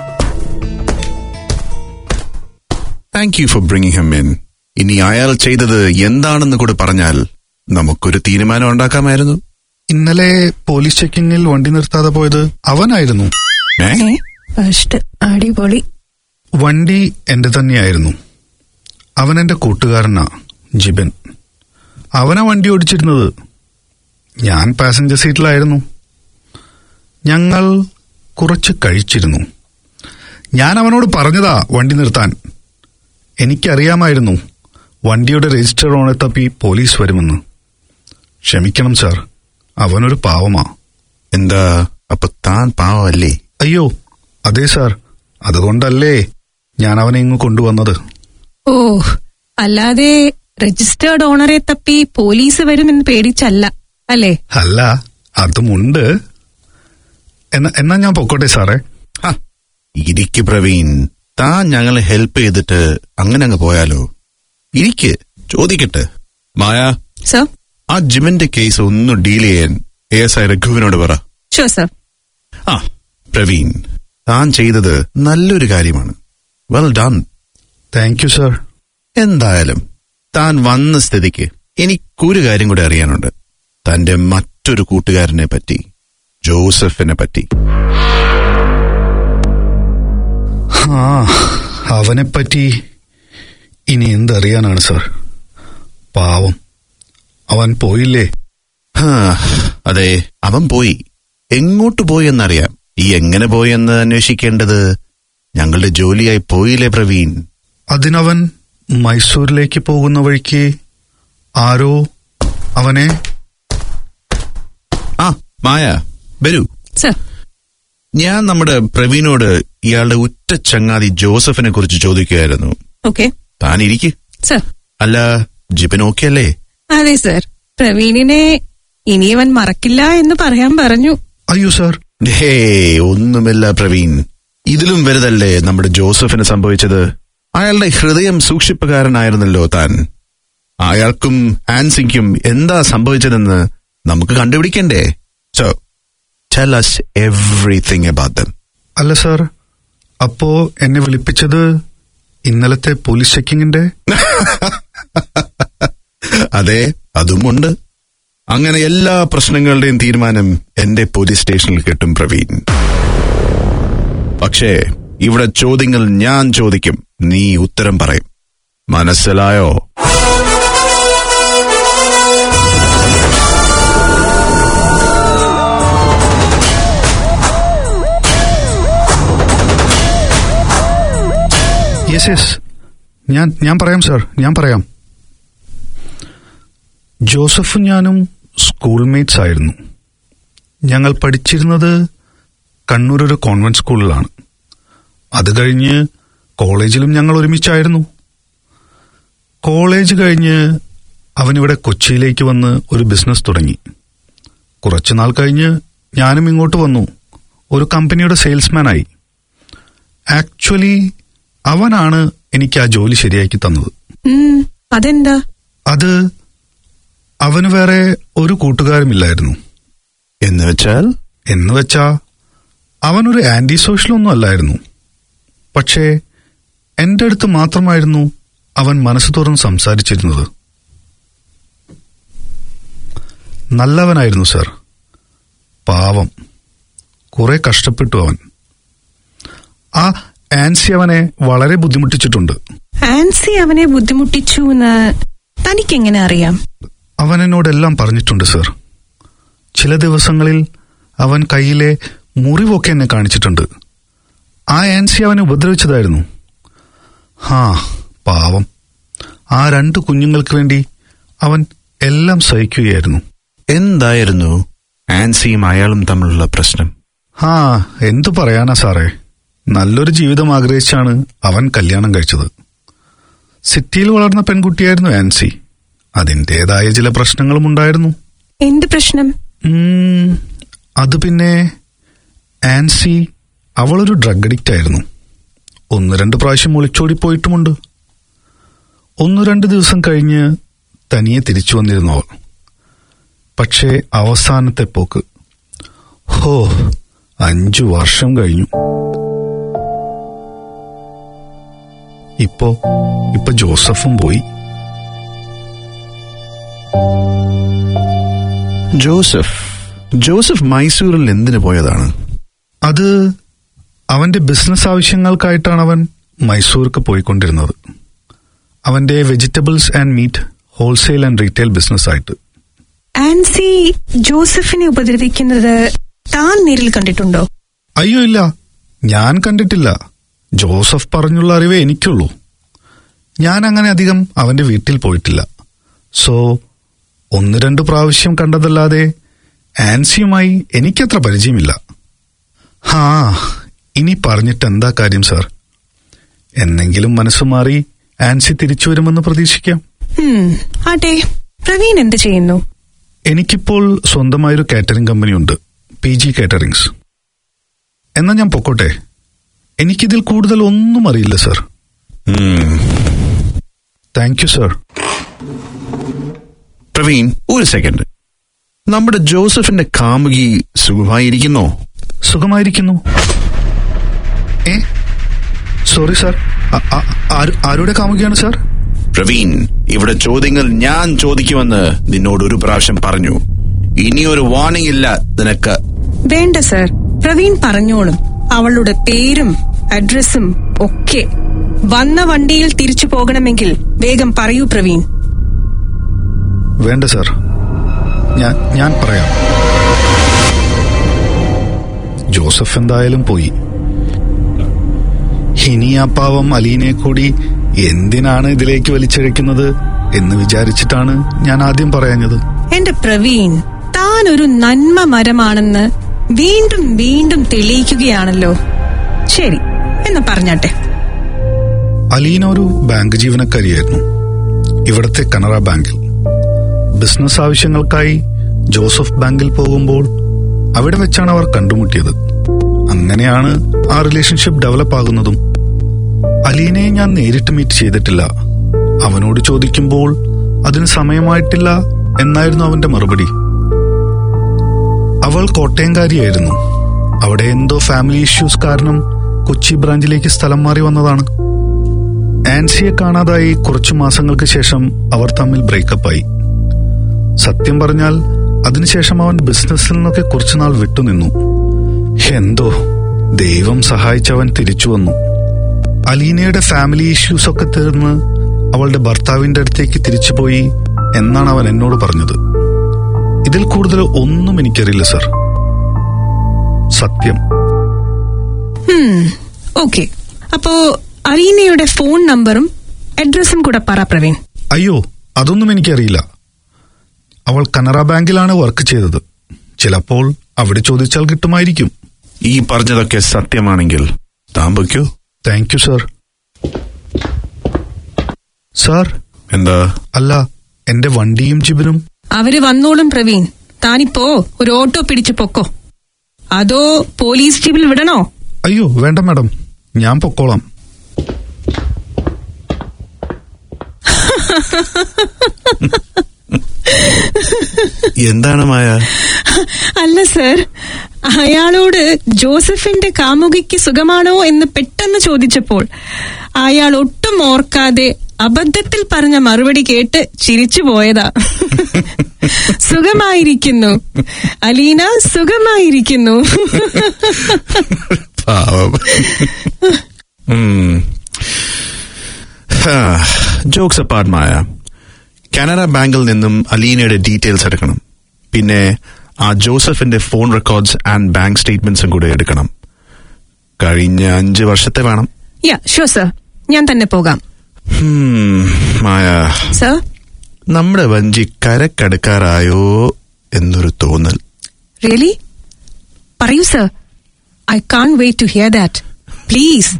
thank you for bringing him in ഇനി അയാൾ ചെയ്തത് എന്താണെന്ന് കൂടെ പറഞ്ഞാൽ നമുക്കൊരു തീരുമാനം ഉണ്ടാക്കാമായിരുന്നു ഇന്നലെ പോലീസ് ചെക്കിങ്ങിൽ വണ്ടി നിർത്താതെ പോയത് അവനായിരുന്നു ഏ ഫസ്റ്റ് അടിപൊളി വണ്ടി എന്റെ തന്നെയായിരുന്നു അവൻ എന്റെ കൂട്ടുകാരനാ ജിബൻ അവനാ വണ്ടി ഓടിച്ചിരുന്നത് ഞാൻ പാസഞ്ചർ സീറ്റിലായിരുന്നു ഞങ്ങൾ കുറച്ച് കഴിച്ചിരുന്നു ഞാൻ അവനോട് പറഞ്ഞതാ വണ്ടി നിർത്താൻ എനിക്കറിയാമായിരുന്നു വണ്ടിയുടെ രജിസ്റ്റർ ഓണെ തപ്പി പോലീസ് വരുമെന്ന് ക്ഷമിക്കണം സാർ അവനൊരു പാവമാ എന്താ അപ്പൊ താൻ പാവമല്ലേ അയ്യോ അതെ സാർ അതുകൊണ്ടല്ലേ ഞാൻ അവനെ ഇങ്ങ് കൊണ്ടുവന്നത് ഓ അല്ലാതെ രജിസ്റ്റേർഡ് ഓണറെ തപ്പി പോലീസ് വരുമെന്ന് പേടിച്ചല്ല അല്ലേ അല്ല അതുമുണ്ട് എന്നാ എന്നാ ഞാൻ പൊക്കോട്ടെ സാറേ ഹ, ഇരിക്ക് പ്രവീൺ താൻ ഞങ്ങളെ ഹെൽപ്പ് ചെയ്തിട്ട് അങ്ങനെ അങ്ങ് പോയാലോ ഇരിക്ക് ചോദിക്കട്ടെ മായ സർ ആ ജിമിന്റെ കേസ് ഒന്ന് ഡീൽ ചെയ്യാൻ എ എസ് ഐ രഘുവിനോട് പറ ഷുവർ സർ ആ പ്രവീൺ താൻ ചെയ്തത് നല്ലൊരു കാര്യമാണ് well done thank you sir എന്തായാലും താൻ വന്ന സ്ഥിതിക്ക് എനിക്കൊരു കാര്യം കൂടെ അറിയാനുണ്ട് തന്റെ മറ്റൊരു കൂട്ടുകാരനെ പറ്റി ജോസഫിനെ പറ്റി ആ അവനെപ്പറ്റി ഇനി എന്തറിയാനാണ് സാർ പാവം അവൻ പോയില്ലേ ഹാ, അതെ അവൻ പോയി എങ്ങോട്ട് പോയി എന്നറിയാം ഈ എങ്ങനെ പോയി എന്ന് അന്വേഷിക്കേണ്ടത് ഞങ്ങളുടെ ജോലിയായി പോയില്ലേ പ്രവീൺ അതിനവൻ മൈസൂരിലേക്ക് പോകുന്ന വഴിക്ക് ആരോ അവനെ ആ മായ വരൂ സർ ഞാൻ നമ്മുടെ പ്രവീണോട് ഇയാളുടെ ഉറ്റ ചങ്ങാതി ജോസഫിനെ കുറിച്ച് ചോദിക്കുകയായിരുന്നു ഓക്കെ താൻ ഇരിക്ക് സർ അല്ല ജിബിൻ ഓക്കെ അല്ലേ അതെ സർ പ്രവീണിനെ ഇനിയവൻ മറക്കില്ല എന്ന് പറയാൻ പറഞ്ഞു അയ്യോ സാർ ഹേ ഒന്നുമില്ല പ്രവീൺ ഇതിലും വലുതല്ലേ നമ്മുടെ ജോസഫിന് സംഭവിച്ചത് അയാളുടെ ഹൃദയം സൂക്ഷിപ്പുകാരനായിരുന്നല്ലോ താൻ അയാൾക്കും ആൻസിക്കും എന്താ സംഭവിച്ചതെന്ന് നമുക്ക് കണ്ടുപിടിക്കണ്ടേ so tell us everything about them അല്ല സാർ അപ്പോ എന്നെ വിളിപ്പിച്ചത് ഇന്നലത്തെ പോലീസ് ചെക്കിങ്ങിന്റെ അതെ അതുമുണ്ട് അങ്ങനെ എല്ലാ പ്രശ്നങ്ങളുടെയും തീരുമാനം എന്റെ പോലീസ് സ്റ്റേഷനിൽ കിട്ടും പ്രവീൺ പക്ഷേ ഇവിടെ ചോദ്യങ്ങൾ ഞാൻ ചോദിക്കും നീ ഉത്തരം പറയും മനസ്സിലായോ യെസ് യെസ് ഞാൻ ഞാൻ പറയാം സാർ ഞാൻ പറയാം ജോസഫും ഞാനും സ്കൂൾ മേറ്റ്സ് ആയിരുന്നു ഞങ്ങൾ പഠിച്ചിരുന്നത് കണ്ണൂർ ഒരു കോൺവെന്റ് സ്കൂളിലാണ് അത് കഴിഞ്ഞ് കോളേജിലും ഞങ്ങൾ ഒരുമിച്ചായിരുന്നു കോളേജ് കഴിഞ്ഞ് അവനിവിടെ കൊച്ചിയിലേക്ക് വന്ന് ഒരു ബിസിനസ് തുടങ്ങി കുറച്ചുനാൾ കഴിഞ്ഞ് ഞാനും ഇങ്ങോട്ട് വന്നു ഒരു കമ്പനിയുടെ സെയിൽസ്മാനായി ആക്ച്വലി അവനാണ് എനിക്ക് ആ ജോലി ശരിയാക്കി തന്നത് ഉം, അതെന്താ അത് അവന് വേറെ ഒരു കൂട്ടുകാരുമില്ലായിരുന്നു എന്ന് വെച്ചാൽ എന്ന് വെച്ചാ അവനൊരു ആന്റി സോഷ്യലൊന്നും അല്ലായിരുന്നു പക്ഷേ എന്റെ അടുത്ത് മാത്രമായിരുന്നു അവൻ മനസ്സ് തുറന്ന് സംസാരിച്ചിരുന്നത് നല്ലവനായിരുന്നു സർ പാവം കുറെ കഷ്ടപ്പെട്ടു അവൻ ആ ആൻസി അവനെ വളരെ ബുദ്ധിമുട്ടിച്ചിട്ടുണ്ട് ആൻസി അവനെ ബുദ്ധിമുട്ടിച്ചു എന്ന് തനിക്കെങ്ങനെ അറിയാം അവൻ എന്നോടെല്ലാം പറഞ്ഞിട്ടുണ്ട് സർ ചില ദിവസങ്ങളിൽ അവൻ കയ്യിലെ മുറിവൊക്കെ എന്നെ കാണിച്ചിട്ടുണ്ട് ആ ആൻസി അവനെ ഉപദ്രവിച്ചതായിരുന്നു ഹാ പാവം ആ രണ്ട് കുഞ്ഞുങ്ങൾക്ക് വേണ്ടി അവൻ എല്ലാം സഹിക്കുകയായിരുന്നു എന്തായിരുന്നു ആൻസിയും അയാളും തമ്മിലുള്ള പ്രശ്നം ഹാ എന്തു പറയാനാ സാറേ നല്ലൊരു ജീവിതം ആഗ്രഹിച്ചാണ് അവൻ കല്യാണം കഴിച്ചത് സിറ്റിയിൽ വളർന്ന പെൺകുട്ടിയായിരുന്നു ആൻസി അതിൻ്റെതായ ചില പ്രശ്നങ്ങളും ഉണ്ടായിരുന്നു എന്ത് പ്രശ്നം ഉം, അത് പിന്നെ ആൻസി അവളൊരു ഡ്രഗ് അഡിക്റ്റ് ആയിരുന്നു ഒന്ന് രണ്ട് പ്രാവശ്യം ഒളിച്ചോടി പോയിട്ടുമുണ്ട് ഒന്നു രണ്ട് ദിവസം കഴിഞ്ഞ് തനിയെ തിരിച്ചു വന്നിരുന്നു അവൾ പക്ഷേ അവസാനത്തെ പോക്ക് ഹോ അഞ്ചു വർഷം കഴിഞ്ഞു ഇപ്പോ ഇപ്പൊ ജോസഫും പോയി ജോസഫ് ജോസഫ് മൈസൂരിൽ എന്തിനു പോയതാണ് അത് അവന്റെ ബിസിനസ് ആവശ്യങ്ങൾക്കായിട്ടാണ് അവൻ മൈസൂർക്ക് പോയിക്കൊണ്ടിരുന്നത് അവന്റെ vegetables and meat wholesale and retail business ആയിട്ട് ആൻസി ജോസഫിനെ ഉപദ്രവിക്കുന്നത് താൻ നേരിൽ കണ്ടിട്ടുണ്ടോ അയ്യോ ഇല്ല ഞാൻ കണ്ടിട്ടില്ല ജോസഫ് പറഞ്ഞുള്ള അറിവേ എനിക്കുള്ളൂ ഞാൻ അങ്ങനെ അധികം അവന്റെ വീട്ടിൽ പോയിട്ടില്ല സോ ഒന്ന് രണ്ട് പ്രാവശ്യം കണ്ടതല്ലാതെ ആൻസിയുമായി എനിക്കത്ര പരിചയമില്ല ഹാ ഇനി പറഞ്ഞിട്ട് എന്താ കാര്യം സാർ എന്നെങ്കിലും മനസ്സ് മാറി ആൻസി തിരിച്ചു വരുമെന്ന് പ്രതീക്ഷിക്കാം ഹും, ആട്ടെ പ്രവീൺ എന്ത് ചെയ്യുന്നു എനിക്കിപ്പോൾ സ്വന്തമായൊരു കാറ്ററിംഗ് കമ്പനിയുണ്ട് പി ജി കാറ്ററിംഗ്സ് എന്നാ ഞാൻ പൊക്കോട്ടെ എനിക്കിതിൽ കൂടുതൽ ഒന്നും അറിയില്ല sir thank you sir Praveen ഒരു സെക്കൻഡ് നമ്മുടെ ജോസഫിന്റെ കാമുകി സുഖമായിരിക്കുന്നോ സുഖമായിരിക്കുന്നു ഏ സോറി സാർ ആരുടെ കാമുകിയാണ് സാർ പ്രവീൺ ഇവിടെ ചോദ്യങ്ങൾ ഞാൻ ചോദിക്കുമെന്ന് നിന്നോട് ഒരു പ്രാവശ്യം പറഞ്ഞു ഇനിയൊരു വാർണിംഗ് ഇല്ല നിനക്ക് വേണ്ട സർ പ്രവീൺ പറഞ്ഞോളും അവളുടെ പേരും അഡ്രസ്സും ഒക്കെ വന്ന വണ്ടിയിൽ തിരിച്ചു പോകണമെങ്കിൽ വേഗം പറയൂ പ്രവീൺ വേണ്ട സാർ ഞാൻ ഞാൻ പറയാം ജോസഫ് എന്തായാലും പോയി ഇനി ആ പാവം അലീനെ കൂടി എന്തിനാണ് ഇതിലേക്ക് വലിച്ചിഴക്കുന്നത് എന്ന് വിചാരിച്ചിട്ടാണ് ഞാൻ ആദ്യം പറയാഞ്ഞത് എന്റെ പ്രവീൺ താൻ ഒരു നന്മ മരമാണെന്ന് വീണ്ടും വീണ്ടും തെളിയിക്കുകയാണല്ലോ ശരി എന്ന് പറഞ്ഞാട്ടെ അലീന ഒരു ബാങ്ക് ജീവനക്കാരിയായിരുന്നു ഇവിടത്തെ കനറ ബാങ്കിൽ ബിസിനസ് ആവശ്യങ്ങൾക്കായി ജോസഫ് ബാങ്കിൽ പോകുമ്പോൾ അവിടെ വെച്ചാണ് അവർ കണ്ടുമുട്ടിയത് അങ്ങനെയാണ് ആ റിലേഷൻഷിപ്പ് ഡെവലപ്പ് ആകുന്നതും അലീനയെ ഞാൻ നേരിട്ട് മീറ്റ് ചെയ്തിട്ടില്ല അവനോട് ചോദിക്കുമ്പോൾ അതിന് സമയമായിട്ടില്ല എന്നായിരുന്നു അവന്റെ മറുപടി അവൾ കോട്ടയംകാരിയായിരുന്നു അവിടെ എന്തോ ഫാമിലി ഇഷ്യൂസ് കാരണം കൊച്ചി ബ്രാഞ്ചിലേക്ക് സ്ഥലം മാറി വന്നതാണ് ആൻസിയെ കാണാതായി കുറച്ചു മാസങ്ങൾക്ക് ശേഷം അവർ തമ്മിൽ ബ്രേക്കപ്പായി സത്യം പറഞ്ഞാൽ അതിനുശേഷം അവൻ ബിസിനസ്സിൽ നിന്നൊക്കെ കുറച്ചുനാൾ വിട്ടുനിന്നു എന്തോ ദൈവം സഹായിച്ചവൻ തിരിച്ചു വന്നു അലീനയുടെ ഫാമിലി ഇഷ്യൂസ് ഒക്കെ തീർന്ന് അവളുടെ ഭർത്താവിന്റെ അടുത്തേക്ക് തിരിച്ചുപോയി എന്നാണ് അവൻ എന്നോട് പറഞ്ഞത് ഇതിൽ കൂടുതൽ ഒന്നും എനിക്കറിയില്ല സർ സത്യം ഓക്കെ അപ്പോ അലീനയുടെ ഫോൺ നമ്പറും അഡ്രസ്സും കൂടെ പറ പ്രവീൺ അയ്യോ അതൊന്നും എനിക്കറിയില്ല അവൾ കനറ ബാങ്കിലാണ് വർക്ക് ചെയ്തത് ചിലപ്പോൾ അവിടെ ചോദിച്ചാൽ കിട്ടുമായിരിക്കും ഈ പറഞ്ഞതൊക്കെ സത്യമാണെങ്കിൽ താൻ വയ്ക്കൂ താങ്ക് യു സർ സാർ എന്താ അല്ല എന്റെ വണ്ടിയും ജിബിനും അവര് വന്നോളും പ്രവീൺ താനിപ്പോ ഒരു ഓട്ടോ പിടിച്ചു പൊക്കോ അതോ പോലീസ് ജീപ്പിൽ വിടണോ അയ്യോ വേണ്ട മാഡം ഞാൻ പൊക്കോളാം എന്താണ് മായ അല്ല സർ അയാളോട് ജോസഫിന്റെ കാമുകിക്ക് സുഖമാണോ എന്ന് പെട്ടെന്ന് ചോദിച്ചപ്പോൾ അയാൾ ഒട്ടും ഓർക്കാതെ അബദ്ധത്തിൽ പറഞ്ഞ മറുപടി കേട്ട് ചിരിച്ചു പോയതാ സുഖമായിരിക്കുന്നു അലീന സുഖമായിരിക്കുന്നു പാവം ജോക്സ് അപ്പാർട്ട് മായ കാനറ ബാങ്കിൽ നിന്നും അലീനയുടെ ഡീറ്റെയിൽസ് എടുക്കണം പിന്നെ ആ ജോസഫിന്റെ ഫോൺ റെക്കോർഡ്സ് ആൻഡ് ബാങ്ക് സ്റ്റേറ്റ്മെന്റ്സും കൂടെ എടുക്കണം കഴിഞ്ഞ അഞ്ച് വർഷത്തെ വേണം യാ ഷോ സർ ഞാൻ തന്നെ പോകാം Hmm, മായ സർ നമ്മുടെ വഞ്ചി കരക്കടുക്കാറായോ എന്നൊരു തോന്നൽ റിയലി പറയൂ sir I can't wait to hear that please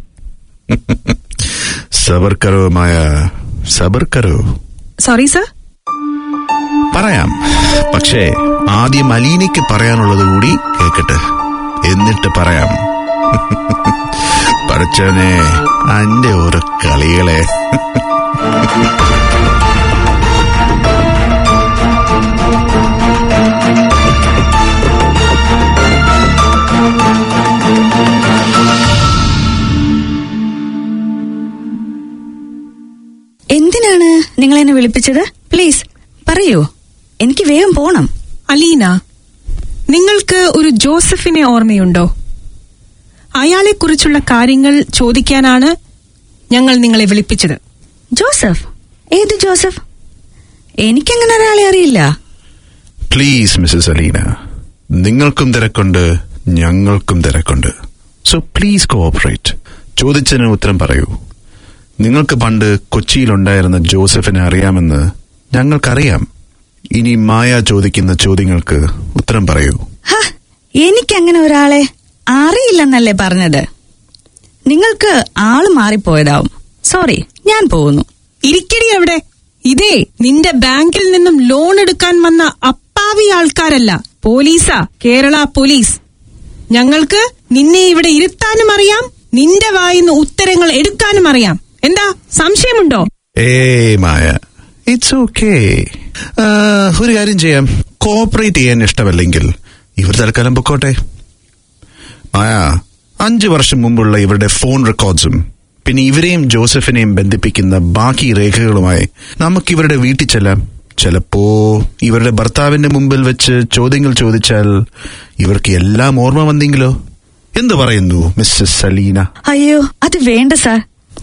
സബർ കരോ മായ സബർ കരോ സോറി സർ പറയാം പക്ഷേ ആദ്യം അലീനയ്ക്ക് പറയാനുള്ളത് കൂടി കേക്കട്ടെ എന്നിട്ട് പറയാം പഠിച്ചവനെ അന്റെ ഓരോ കളികളെ എന്തിനാണ് നിങ്ങൾ എന്നെ വിളിപ്പിച്ചത് പ്ലീസ് പറയൂ എനിക്ക് വേഗം പോണം അലീന നിങ്ങൾക്ക് ഒരു ജോസഫിനെ ഓർമ്മയുണ്ടോ അയാളെക്കുറിച്ചുള്ള കാര്യങ്ങൾ ചോദിക്കാനാണ് ഞങ്ങൾ നിങ്ങളെ വിളിപ്പിച്ചത് ജോസഫ് ഏത് ജോസഫ് എനിക്കങ്ങനെ ഒരാളെ അറിയില്ല പ്ലീസ് മിസ്സസ് അലീന നിങ്ങൾക്കും തിരക്കുണ്ട് ഞങ്ങൾക്കും തിരക്കുണ്ട് സോ പ്ലീസ് കോഓപ്പറേറ്റ് ചോദിച്ചതിന് ഉത്തരം പറയൂ നിങ്ങൾക്ക് പണ്ട് കൊച്ചിയിലുണ്ടായിരുന്ന ജോസഫിനെ അറിയാമെന്ന് ഞങ്ങൾക്കറിയാം ഇനി മായ ചോദിക്കുന്ന ചോദ്യങ്ങൾക്ക് ഉത്തരം പറയൂ ഹ, എനിക്കങ്ങനെ ഒരാളെ അറിയില്ലെന്നല്ലേ പറഞ്ഞത് നിങ്ങൾക്ക് ആള് മാറിപ്പോയതാവും സോറി ഞാൻ പോകുന്നു ഇരിക്കടി അവിടെ ഇതേ നിന്റെ ബാങ്കിൽ നിന്നും ലോൺ എടുക്കാൻ വന്ന അപ്പാവി ആൾക്കാരല്ല പോലീസാ കേരള പോലീസ് ഞങ്ങൾക്ക് നിന്നെ ഇവിടെ ഇരുത്താനും അറിയാം നിന്റെ വായിന്ന് ഉത്തരങ്ങൾ എടുക്കാനും അറിയാം എന്താ സംശയമുണ്ടോ ഏ മായ ഇറ്റ്സ് ഓക്കേ ഒരു കാര്യം ചെയ്യാം കോഓപ്പറേറ്റ് ചെയ്യാൻ ഇഷ്ടമല്ലെങ്കിൽ ഇവർ തൽക്കാലം പൊക്കോട്ടെ മായ അഞ്ചു വർഷം മുമ്പുള്ള ഇവരുടെ ഫോൺ റെക്കോർഡ്സും പിന്നെ ഇവരെയും ജോസഫിനെയും ബന്ധിപ്പിക്കുന്ന ബാക്കി രേഖകളുമായി നമുക്ക് ഇവരുടെ വീട്ടിൽ ചെല്ലാം ചിലപ്പോ ഇവരുടെ ഭർത്താവിന്റെ മുമ്പിൽ വെച്ച് ചോദ്യങ്ങൾ ചോദിച്ചാൽ ഇവർക്ക് എല്ലാം ഓർമ്മ വന്നെങ്കിലോ എന്തു പറയുന്നു മിസ്സസ് സലീന അയ്യോ അത് വേണ്ട സാർ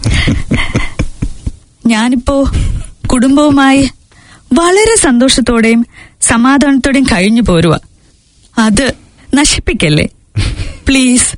ഞാനിപ്പോ കുടുംബവുമായി വളരെ സന്തോഷത്തോടെയും സമാധാനത്തോടെയും കഴിഞ്ഞു പോരുക അത് നശിപ്പിക്കല്ലേ പ്ലീസ്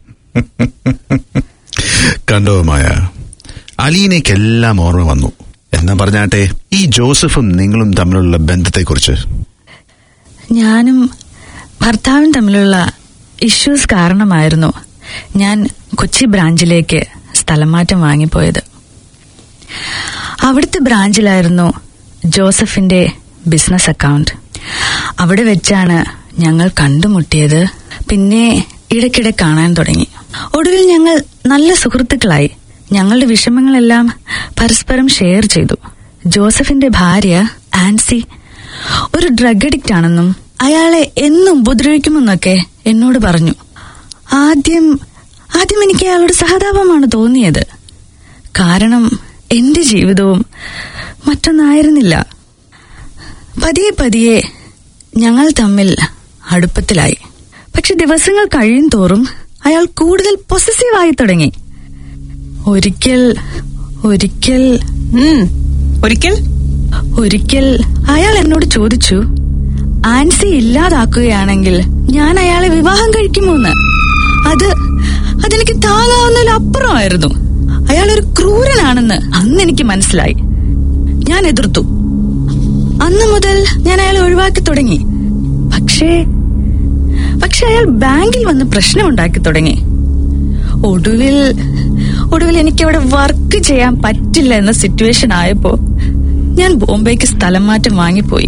കണ്ടോ മായ അലീനയ്ക്ക് എല്ലാം ഓർമ്മ വന്നു എന്നാ പറഞ്ഞാട്ടെ ഈ ജോസഫും നിങ്ങളും തമ്മിലുള്ള ബന്ധത്തെക്കുറിച്ച് ഞാനും ഭർത്താവും തമ്മിലുള്ള ഇഷ്യൂസ് കാരണമായിരുന്നു ഞാൻ കൊച്ചി ബ്രാഞ്ചിലേക്ക് സ്ഥലം മാറ്റം വാങ്ങിപ്പോയത് അവിടുത്തെ ബ്രാഞ്ചിലായിരുന്നു ജോസഫിന്റെ ബിസിനസ് അക്കൗണ്ട് അവിടെ വെച്ചാണ് ഞങ്ങൾ കണ്ടുമുട്ടിയത് പിന്നെ ഇടയ്ക്കിടെ കാണാൻ തുടങ്ങി ഒടുവിൽ ഞങ്ങൾ നല്ല സുഹൃത്തുക്കളായി ഞങ്ങളുടെ വിഷമങ്ങളെല്ലാം പരസ്പരം ഷെയർ ചെയ്തു ജോസഫിന്റെ ഭാര്യ ആൻസി ഒരു ഡ്രഗ് അഡിക്റ്റ് ആണെന്നും അയാളെ എന്നും ഉപദ്രവിക്കുമെന്നൊക്കെ എന്നോട് പറഞ്ഞു ആദ്യം ആദ്യം എനിക്ക് അയാളോട് സഹതാപമാണ് തോന്നിയത് കാരണം എന്റെ ജീവിതവും മറ്റൊന്നായിരുന്നില്ല പതിയെ പതിയെ ഞങ്ങൾ തമ്മിൽ അടുപ്പത്തിലായി പക്ഷെ ദിവസങ്ങൾ കഴിയും തോറും അയാൾ കൂടുതൽ പൊസസീവായി തുടങ്ങി ഒരിക്കൽ ഒരിക്കൽ ഒരിക്കൽ ഒരിക്കൽ അയാൾ എന്നോട് ചോദിച്ചു ആൻസി ഇല്ലാതാക്കുകയാണെങ്കിൽ ഞാൻ അയാളെ വിവാഹം കഴിക്കുമോന്ന് അത് അതെനിക്ക് താങ്ങാവുന്നതിലപ്പുറമായിരുന്നു അയാൾ ഒരു ക്രൂരനാണെന്ന് അന്ന് എനിക്ക് മനസ്സിലായി ഞാൻ എതിർത്തു അന്ന് മുതൽ ഞാൻ അയാളെ ഒഴിവാക്കി തുടങ്ങി പക്ഷേ പക്ഷെ അയാൾ ബാങ്കിൽ വന്ന് പ്രശ്നമുണ്ടാക്കി തുടങ്ങി ഒടുവിൽ ഒടുവിൽ എനിക്ക് അവിടെ വർക്ക് ചെയ്യാൻ പറ്റില്ല എന്ന സിറ്റുവേഷൻ ആയപ്പോ ഞാൻ ബോംബെക്ക് സ്ഥലം മാറ്റം വാങ്ങിപ്പോയി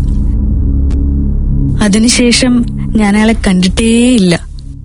അതിനുശേഷം ഞാൻ അയാളെ കണ്ടിട്ടേയില്ല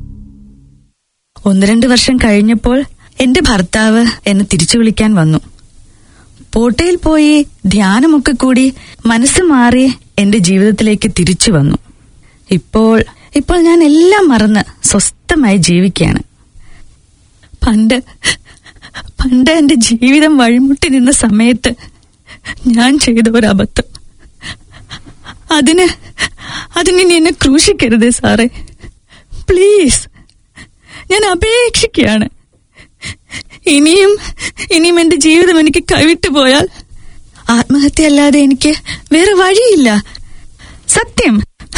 ഒന്ന് രണ്ട് വർഷം കഴിഞ്ഞപ്പോൾ എന്റെ ഭർത്താവ് എന്നെ തിരിച്ചു വിളിക്കാൻ വന്നു പോട്ടയിൽ പോയി ധ്യാനമൊക്കെ കൂടി മനസ്സ് മാറി എന്റെ ജീവിതത്തിലേക്ക് തിരിച്ചു വന്നു ഇപ്പോൾ ഇപ്പോൾ ഞാൻ എല്ലാം മറന്ന് സ്വസ്ഥമായി ജീവിക്കുകയാണ് പണ്ട് പണ്ട് എന്റെ ജീവിതം വഴിമുട്ടി നിന്ന സമയത്ത് ഞാൻ ചെയ്ത ഒരു അബദ്ധം അതിന് അതിനി എന്നെ ക്രൂശിക്കരുത് സാറേ പ്ലീസ് ഞാൻ അപേക്ഷിക്കുകയാണ് ഇനിയും ഇനിയും എന്റെ ജീവിതം എനിക്ക് കൈവിട്ടു പോയാൽ ആത്മഹത്യ അല്ലാതെ എനിക്ക് വേറെ വഴിയില്ല സത്യം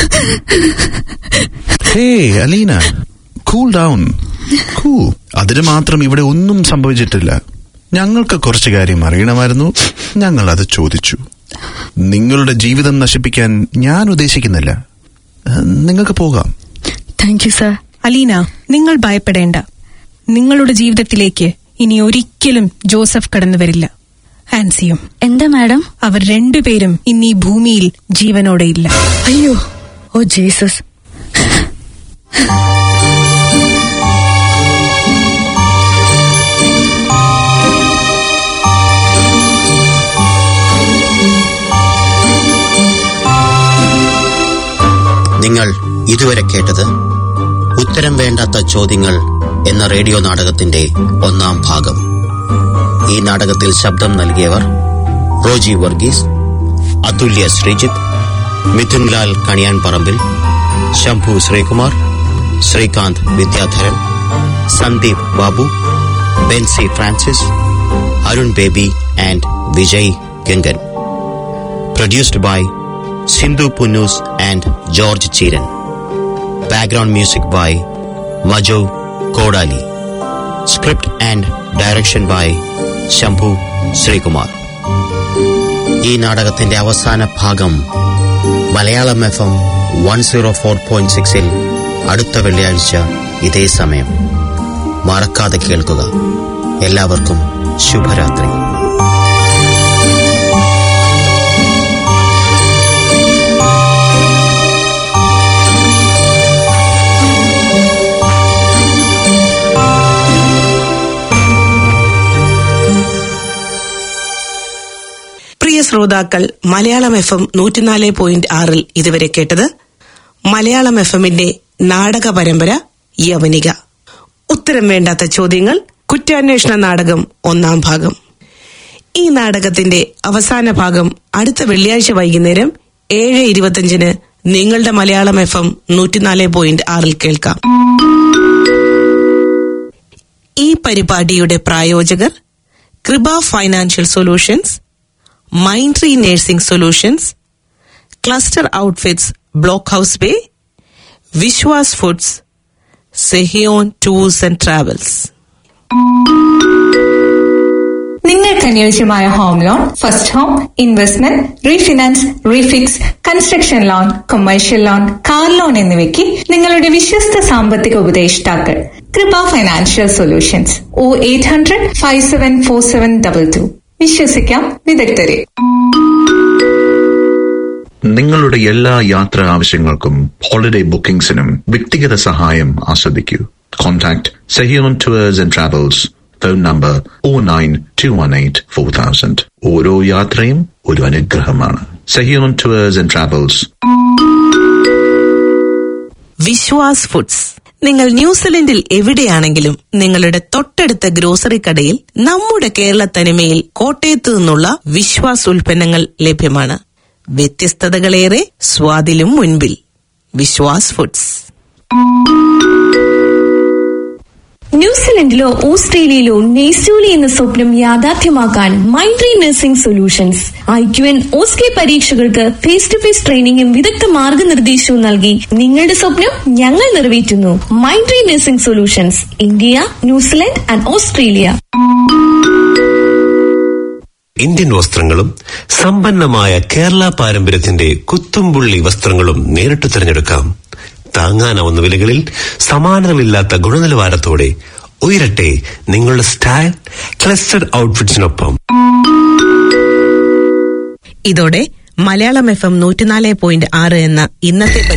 hey Aleena cool down cool അതിന് മാത്രം ഇവിടെ ഒന്നും സംഭവിച്ചിട്ടില്ല ഞങ്ങൾക്ക് കുറച്ച് കാര്യം അറിയണമായിരുന്നു ഞങ്ങൾ അത് ചോദിച്ചു നിങ്ങളുടെ ജീവിതം നശിപ്പിക്കാൻ ഞാൻ ഉദ്ദേശിക്കുന്നില്ല ഏഹ്, നിങ്ങൾക്ക് പോകാം താങ്ക് യു സർ അലീന നിങ്ങൾ ഭയപ്പെടേണ്ട നിങ്ങളുടെ ജീവിതത്തിലേക്ക് ഇനി ഒരിക്കലും ജോസഫ് കടന്നു വരില്ല ആൻസിയും എന്താ മാഡം അവർ രണ്ടുപേരും ഇന്ന് ഈ ഭൂമിയിൽ ജീവനോടെ ഇല്ല അയ്യോ ഓ ജീസസ് നിങ്ങൾ ഇതുവരെ കേട്ടത് ഉത്തരം വേണ്ടാത്ത ചോദ്യങ്ങൾ എന്ന റേഡിയോ നാടകത്തിന്റെ ഒന്നാം ഭാഗം ഈ നാടകത്തിൽ ശബ്ദം നൽകിയവർ Roji Varghese Athulya Sreejith Mithunlal Kaniyan Parambil Shambhu Sreekumar Sreekanth Vidyadharan Sandeep Babu Benzy Francis Arun Baby and Vijay Gangan produced by Sindhu Punnus and George Chiran. Background music by Majo Kodali. Script and direction by Shambhu Srikumar. ഈ നാടകത്തിന്റെ അവസാന ഭാഗം Malayalam F M one zero four point സിക്സിൽ അടുത്ത വെള്ളിയാഴ്ച ഇതേ സമയം മറക്കാതെ കേൾക്കുക എല്ലാവർക്കും ശുഭരാത്രി പ്രിയ ശ്രോതാക്കൾ മലയാളം എഫ് എം നൂറ്റിനാല് പോയിന്റ് ആറിൽ ഇതുവരെ കേട്ടത് മലയാളം എഫ് എമ്മിന്റെ നാടക പരമ്പര യവനിക ഉത്തരം വേണ്ടാത്ത ചോദ്യങ്ങൾ കുറ്റാന്വേഷണ നാടകം ഒന്നാം ഭാഗം ഈ നാടകത്തിന്റെ അവസാന ഭാഗം അടുത്ത വെള്ളിയാഴ്ച വൈകുന്നേരം ഏഴ് ഇരുപത്തിയഞ്ചിന് നിങ്ങളുടെ മലയാളം എഫ് എം നൂറ്റിനാല് പോയിന്റ് ആറിൽ കേൾക്കാം ഈ പരിപാടിയുടെ പ്രായോജകർ കൃപ ഫൈനാൻഷ്യൽ സൊല്യൂഷൻസ് മൈൻട്രി nursing solutions cluster outfits block house bay Vishwas foods Sehion tours and travels നിങ്ങൾക്ക് അനുയോജ്യമായ home loan first home investment refinance refix construction loan commercial loan car loan എന്നിവയ്ക്ക് നിങ്ങളുടെ വിശ്വസ്ത സാമ്പത്തിക ഉപദേഷ്ടാക്കൾ കൃപ financial solutions O eight hundred five seven four seven double two വിശ്വസിക്കാം വിദഗ്ധരെ നിങ്ങളുടെ എല്ലാ യാത്രാ ആവശ്യങ്ങൾക്കും ഹോളിഡേ ബുക്കിംഗ്സിനും വ്യക്തിഗത സഹായം ആസ്വദിക്കൂ contact Sehion tours and travels phone number oh nine two one eight four thousand ഓരോ യാത്രയും ഒരു അനുഗ്രഹമാണ് Sehion tours and travels Vishwas foods നിങ്ങൾ ന്യൂസിലൻഡിൽ എവിടെയാണെങ്കിലും നിങ്ങളുടെ തൊട്ടടുത്ത ഗ്രോസറി കടയിൽ നമ്മുടെ കേരള തനിമയിൽ കോട്ടയത്ത് നിന്നുള്ള വിശ്വാസ് ഉൽപ്പന്നങ്ങൾ ലഭ്യമാണ് വ്യത്യസ്തതകളേറെ സ്വാദിലും മുൻപിൽ വിശ്വാസ് ഫുഡ്സ് ന്യൂസിലൻഡിലോ ഓസ്ട്രേലിയയിലോ നെയ്സ്റ്റോലി എന്ന സ്വപ്നം യാഥാർത്ഥ്യമാക്കാൻ മൈൻഡ്രി nursing solutions I Q N OSCE പരീക്ഷകൾക്ക് ഫേസ് ടു ഫേസ് ട്രെയിനിങ്ങും വിദഗ്ധ മാർഗനിർദ്ദേശവും നൽകി നിങ്ങളുടെ സ്വപ്നം ഞങ്ങൾ നിറവേറ്റുന്നു മൈൻഡ്രി nursing solutions India New Zealand and Australia Indian വസ്ത്രങ്ങളും സമ്പന്നമായ കേരള പാരമ്പര്യത്തിന്റെ കുത്തുംപുള്ളി വസ്ത്രങ്ങളും നേരിട്ട് തിരഞ്ഞെടുക്കാം താങ്ങാനാവുന്ന വിലകളിൽ സമാനതകളില്ലാത്ത ഗുണനിലവാരത്തോടെ ഉയരട്ടെ നിങ്ങളുടെ സ്റ്റൈൽ ക്ലസ്റ്റർ ഔട്ട്ഫിറ്റ്സിനൊപ്പം ഇതോടെ മലയാളം എഫ് എം നൂറ്റിനാല് പോയിന്റ് ആറ് എന്ന ഇന്നത്തെ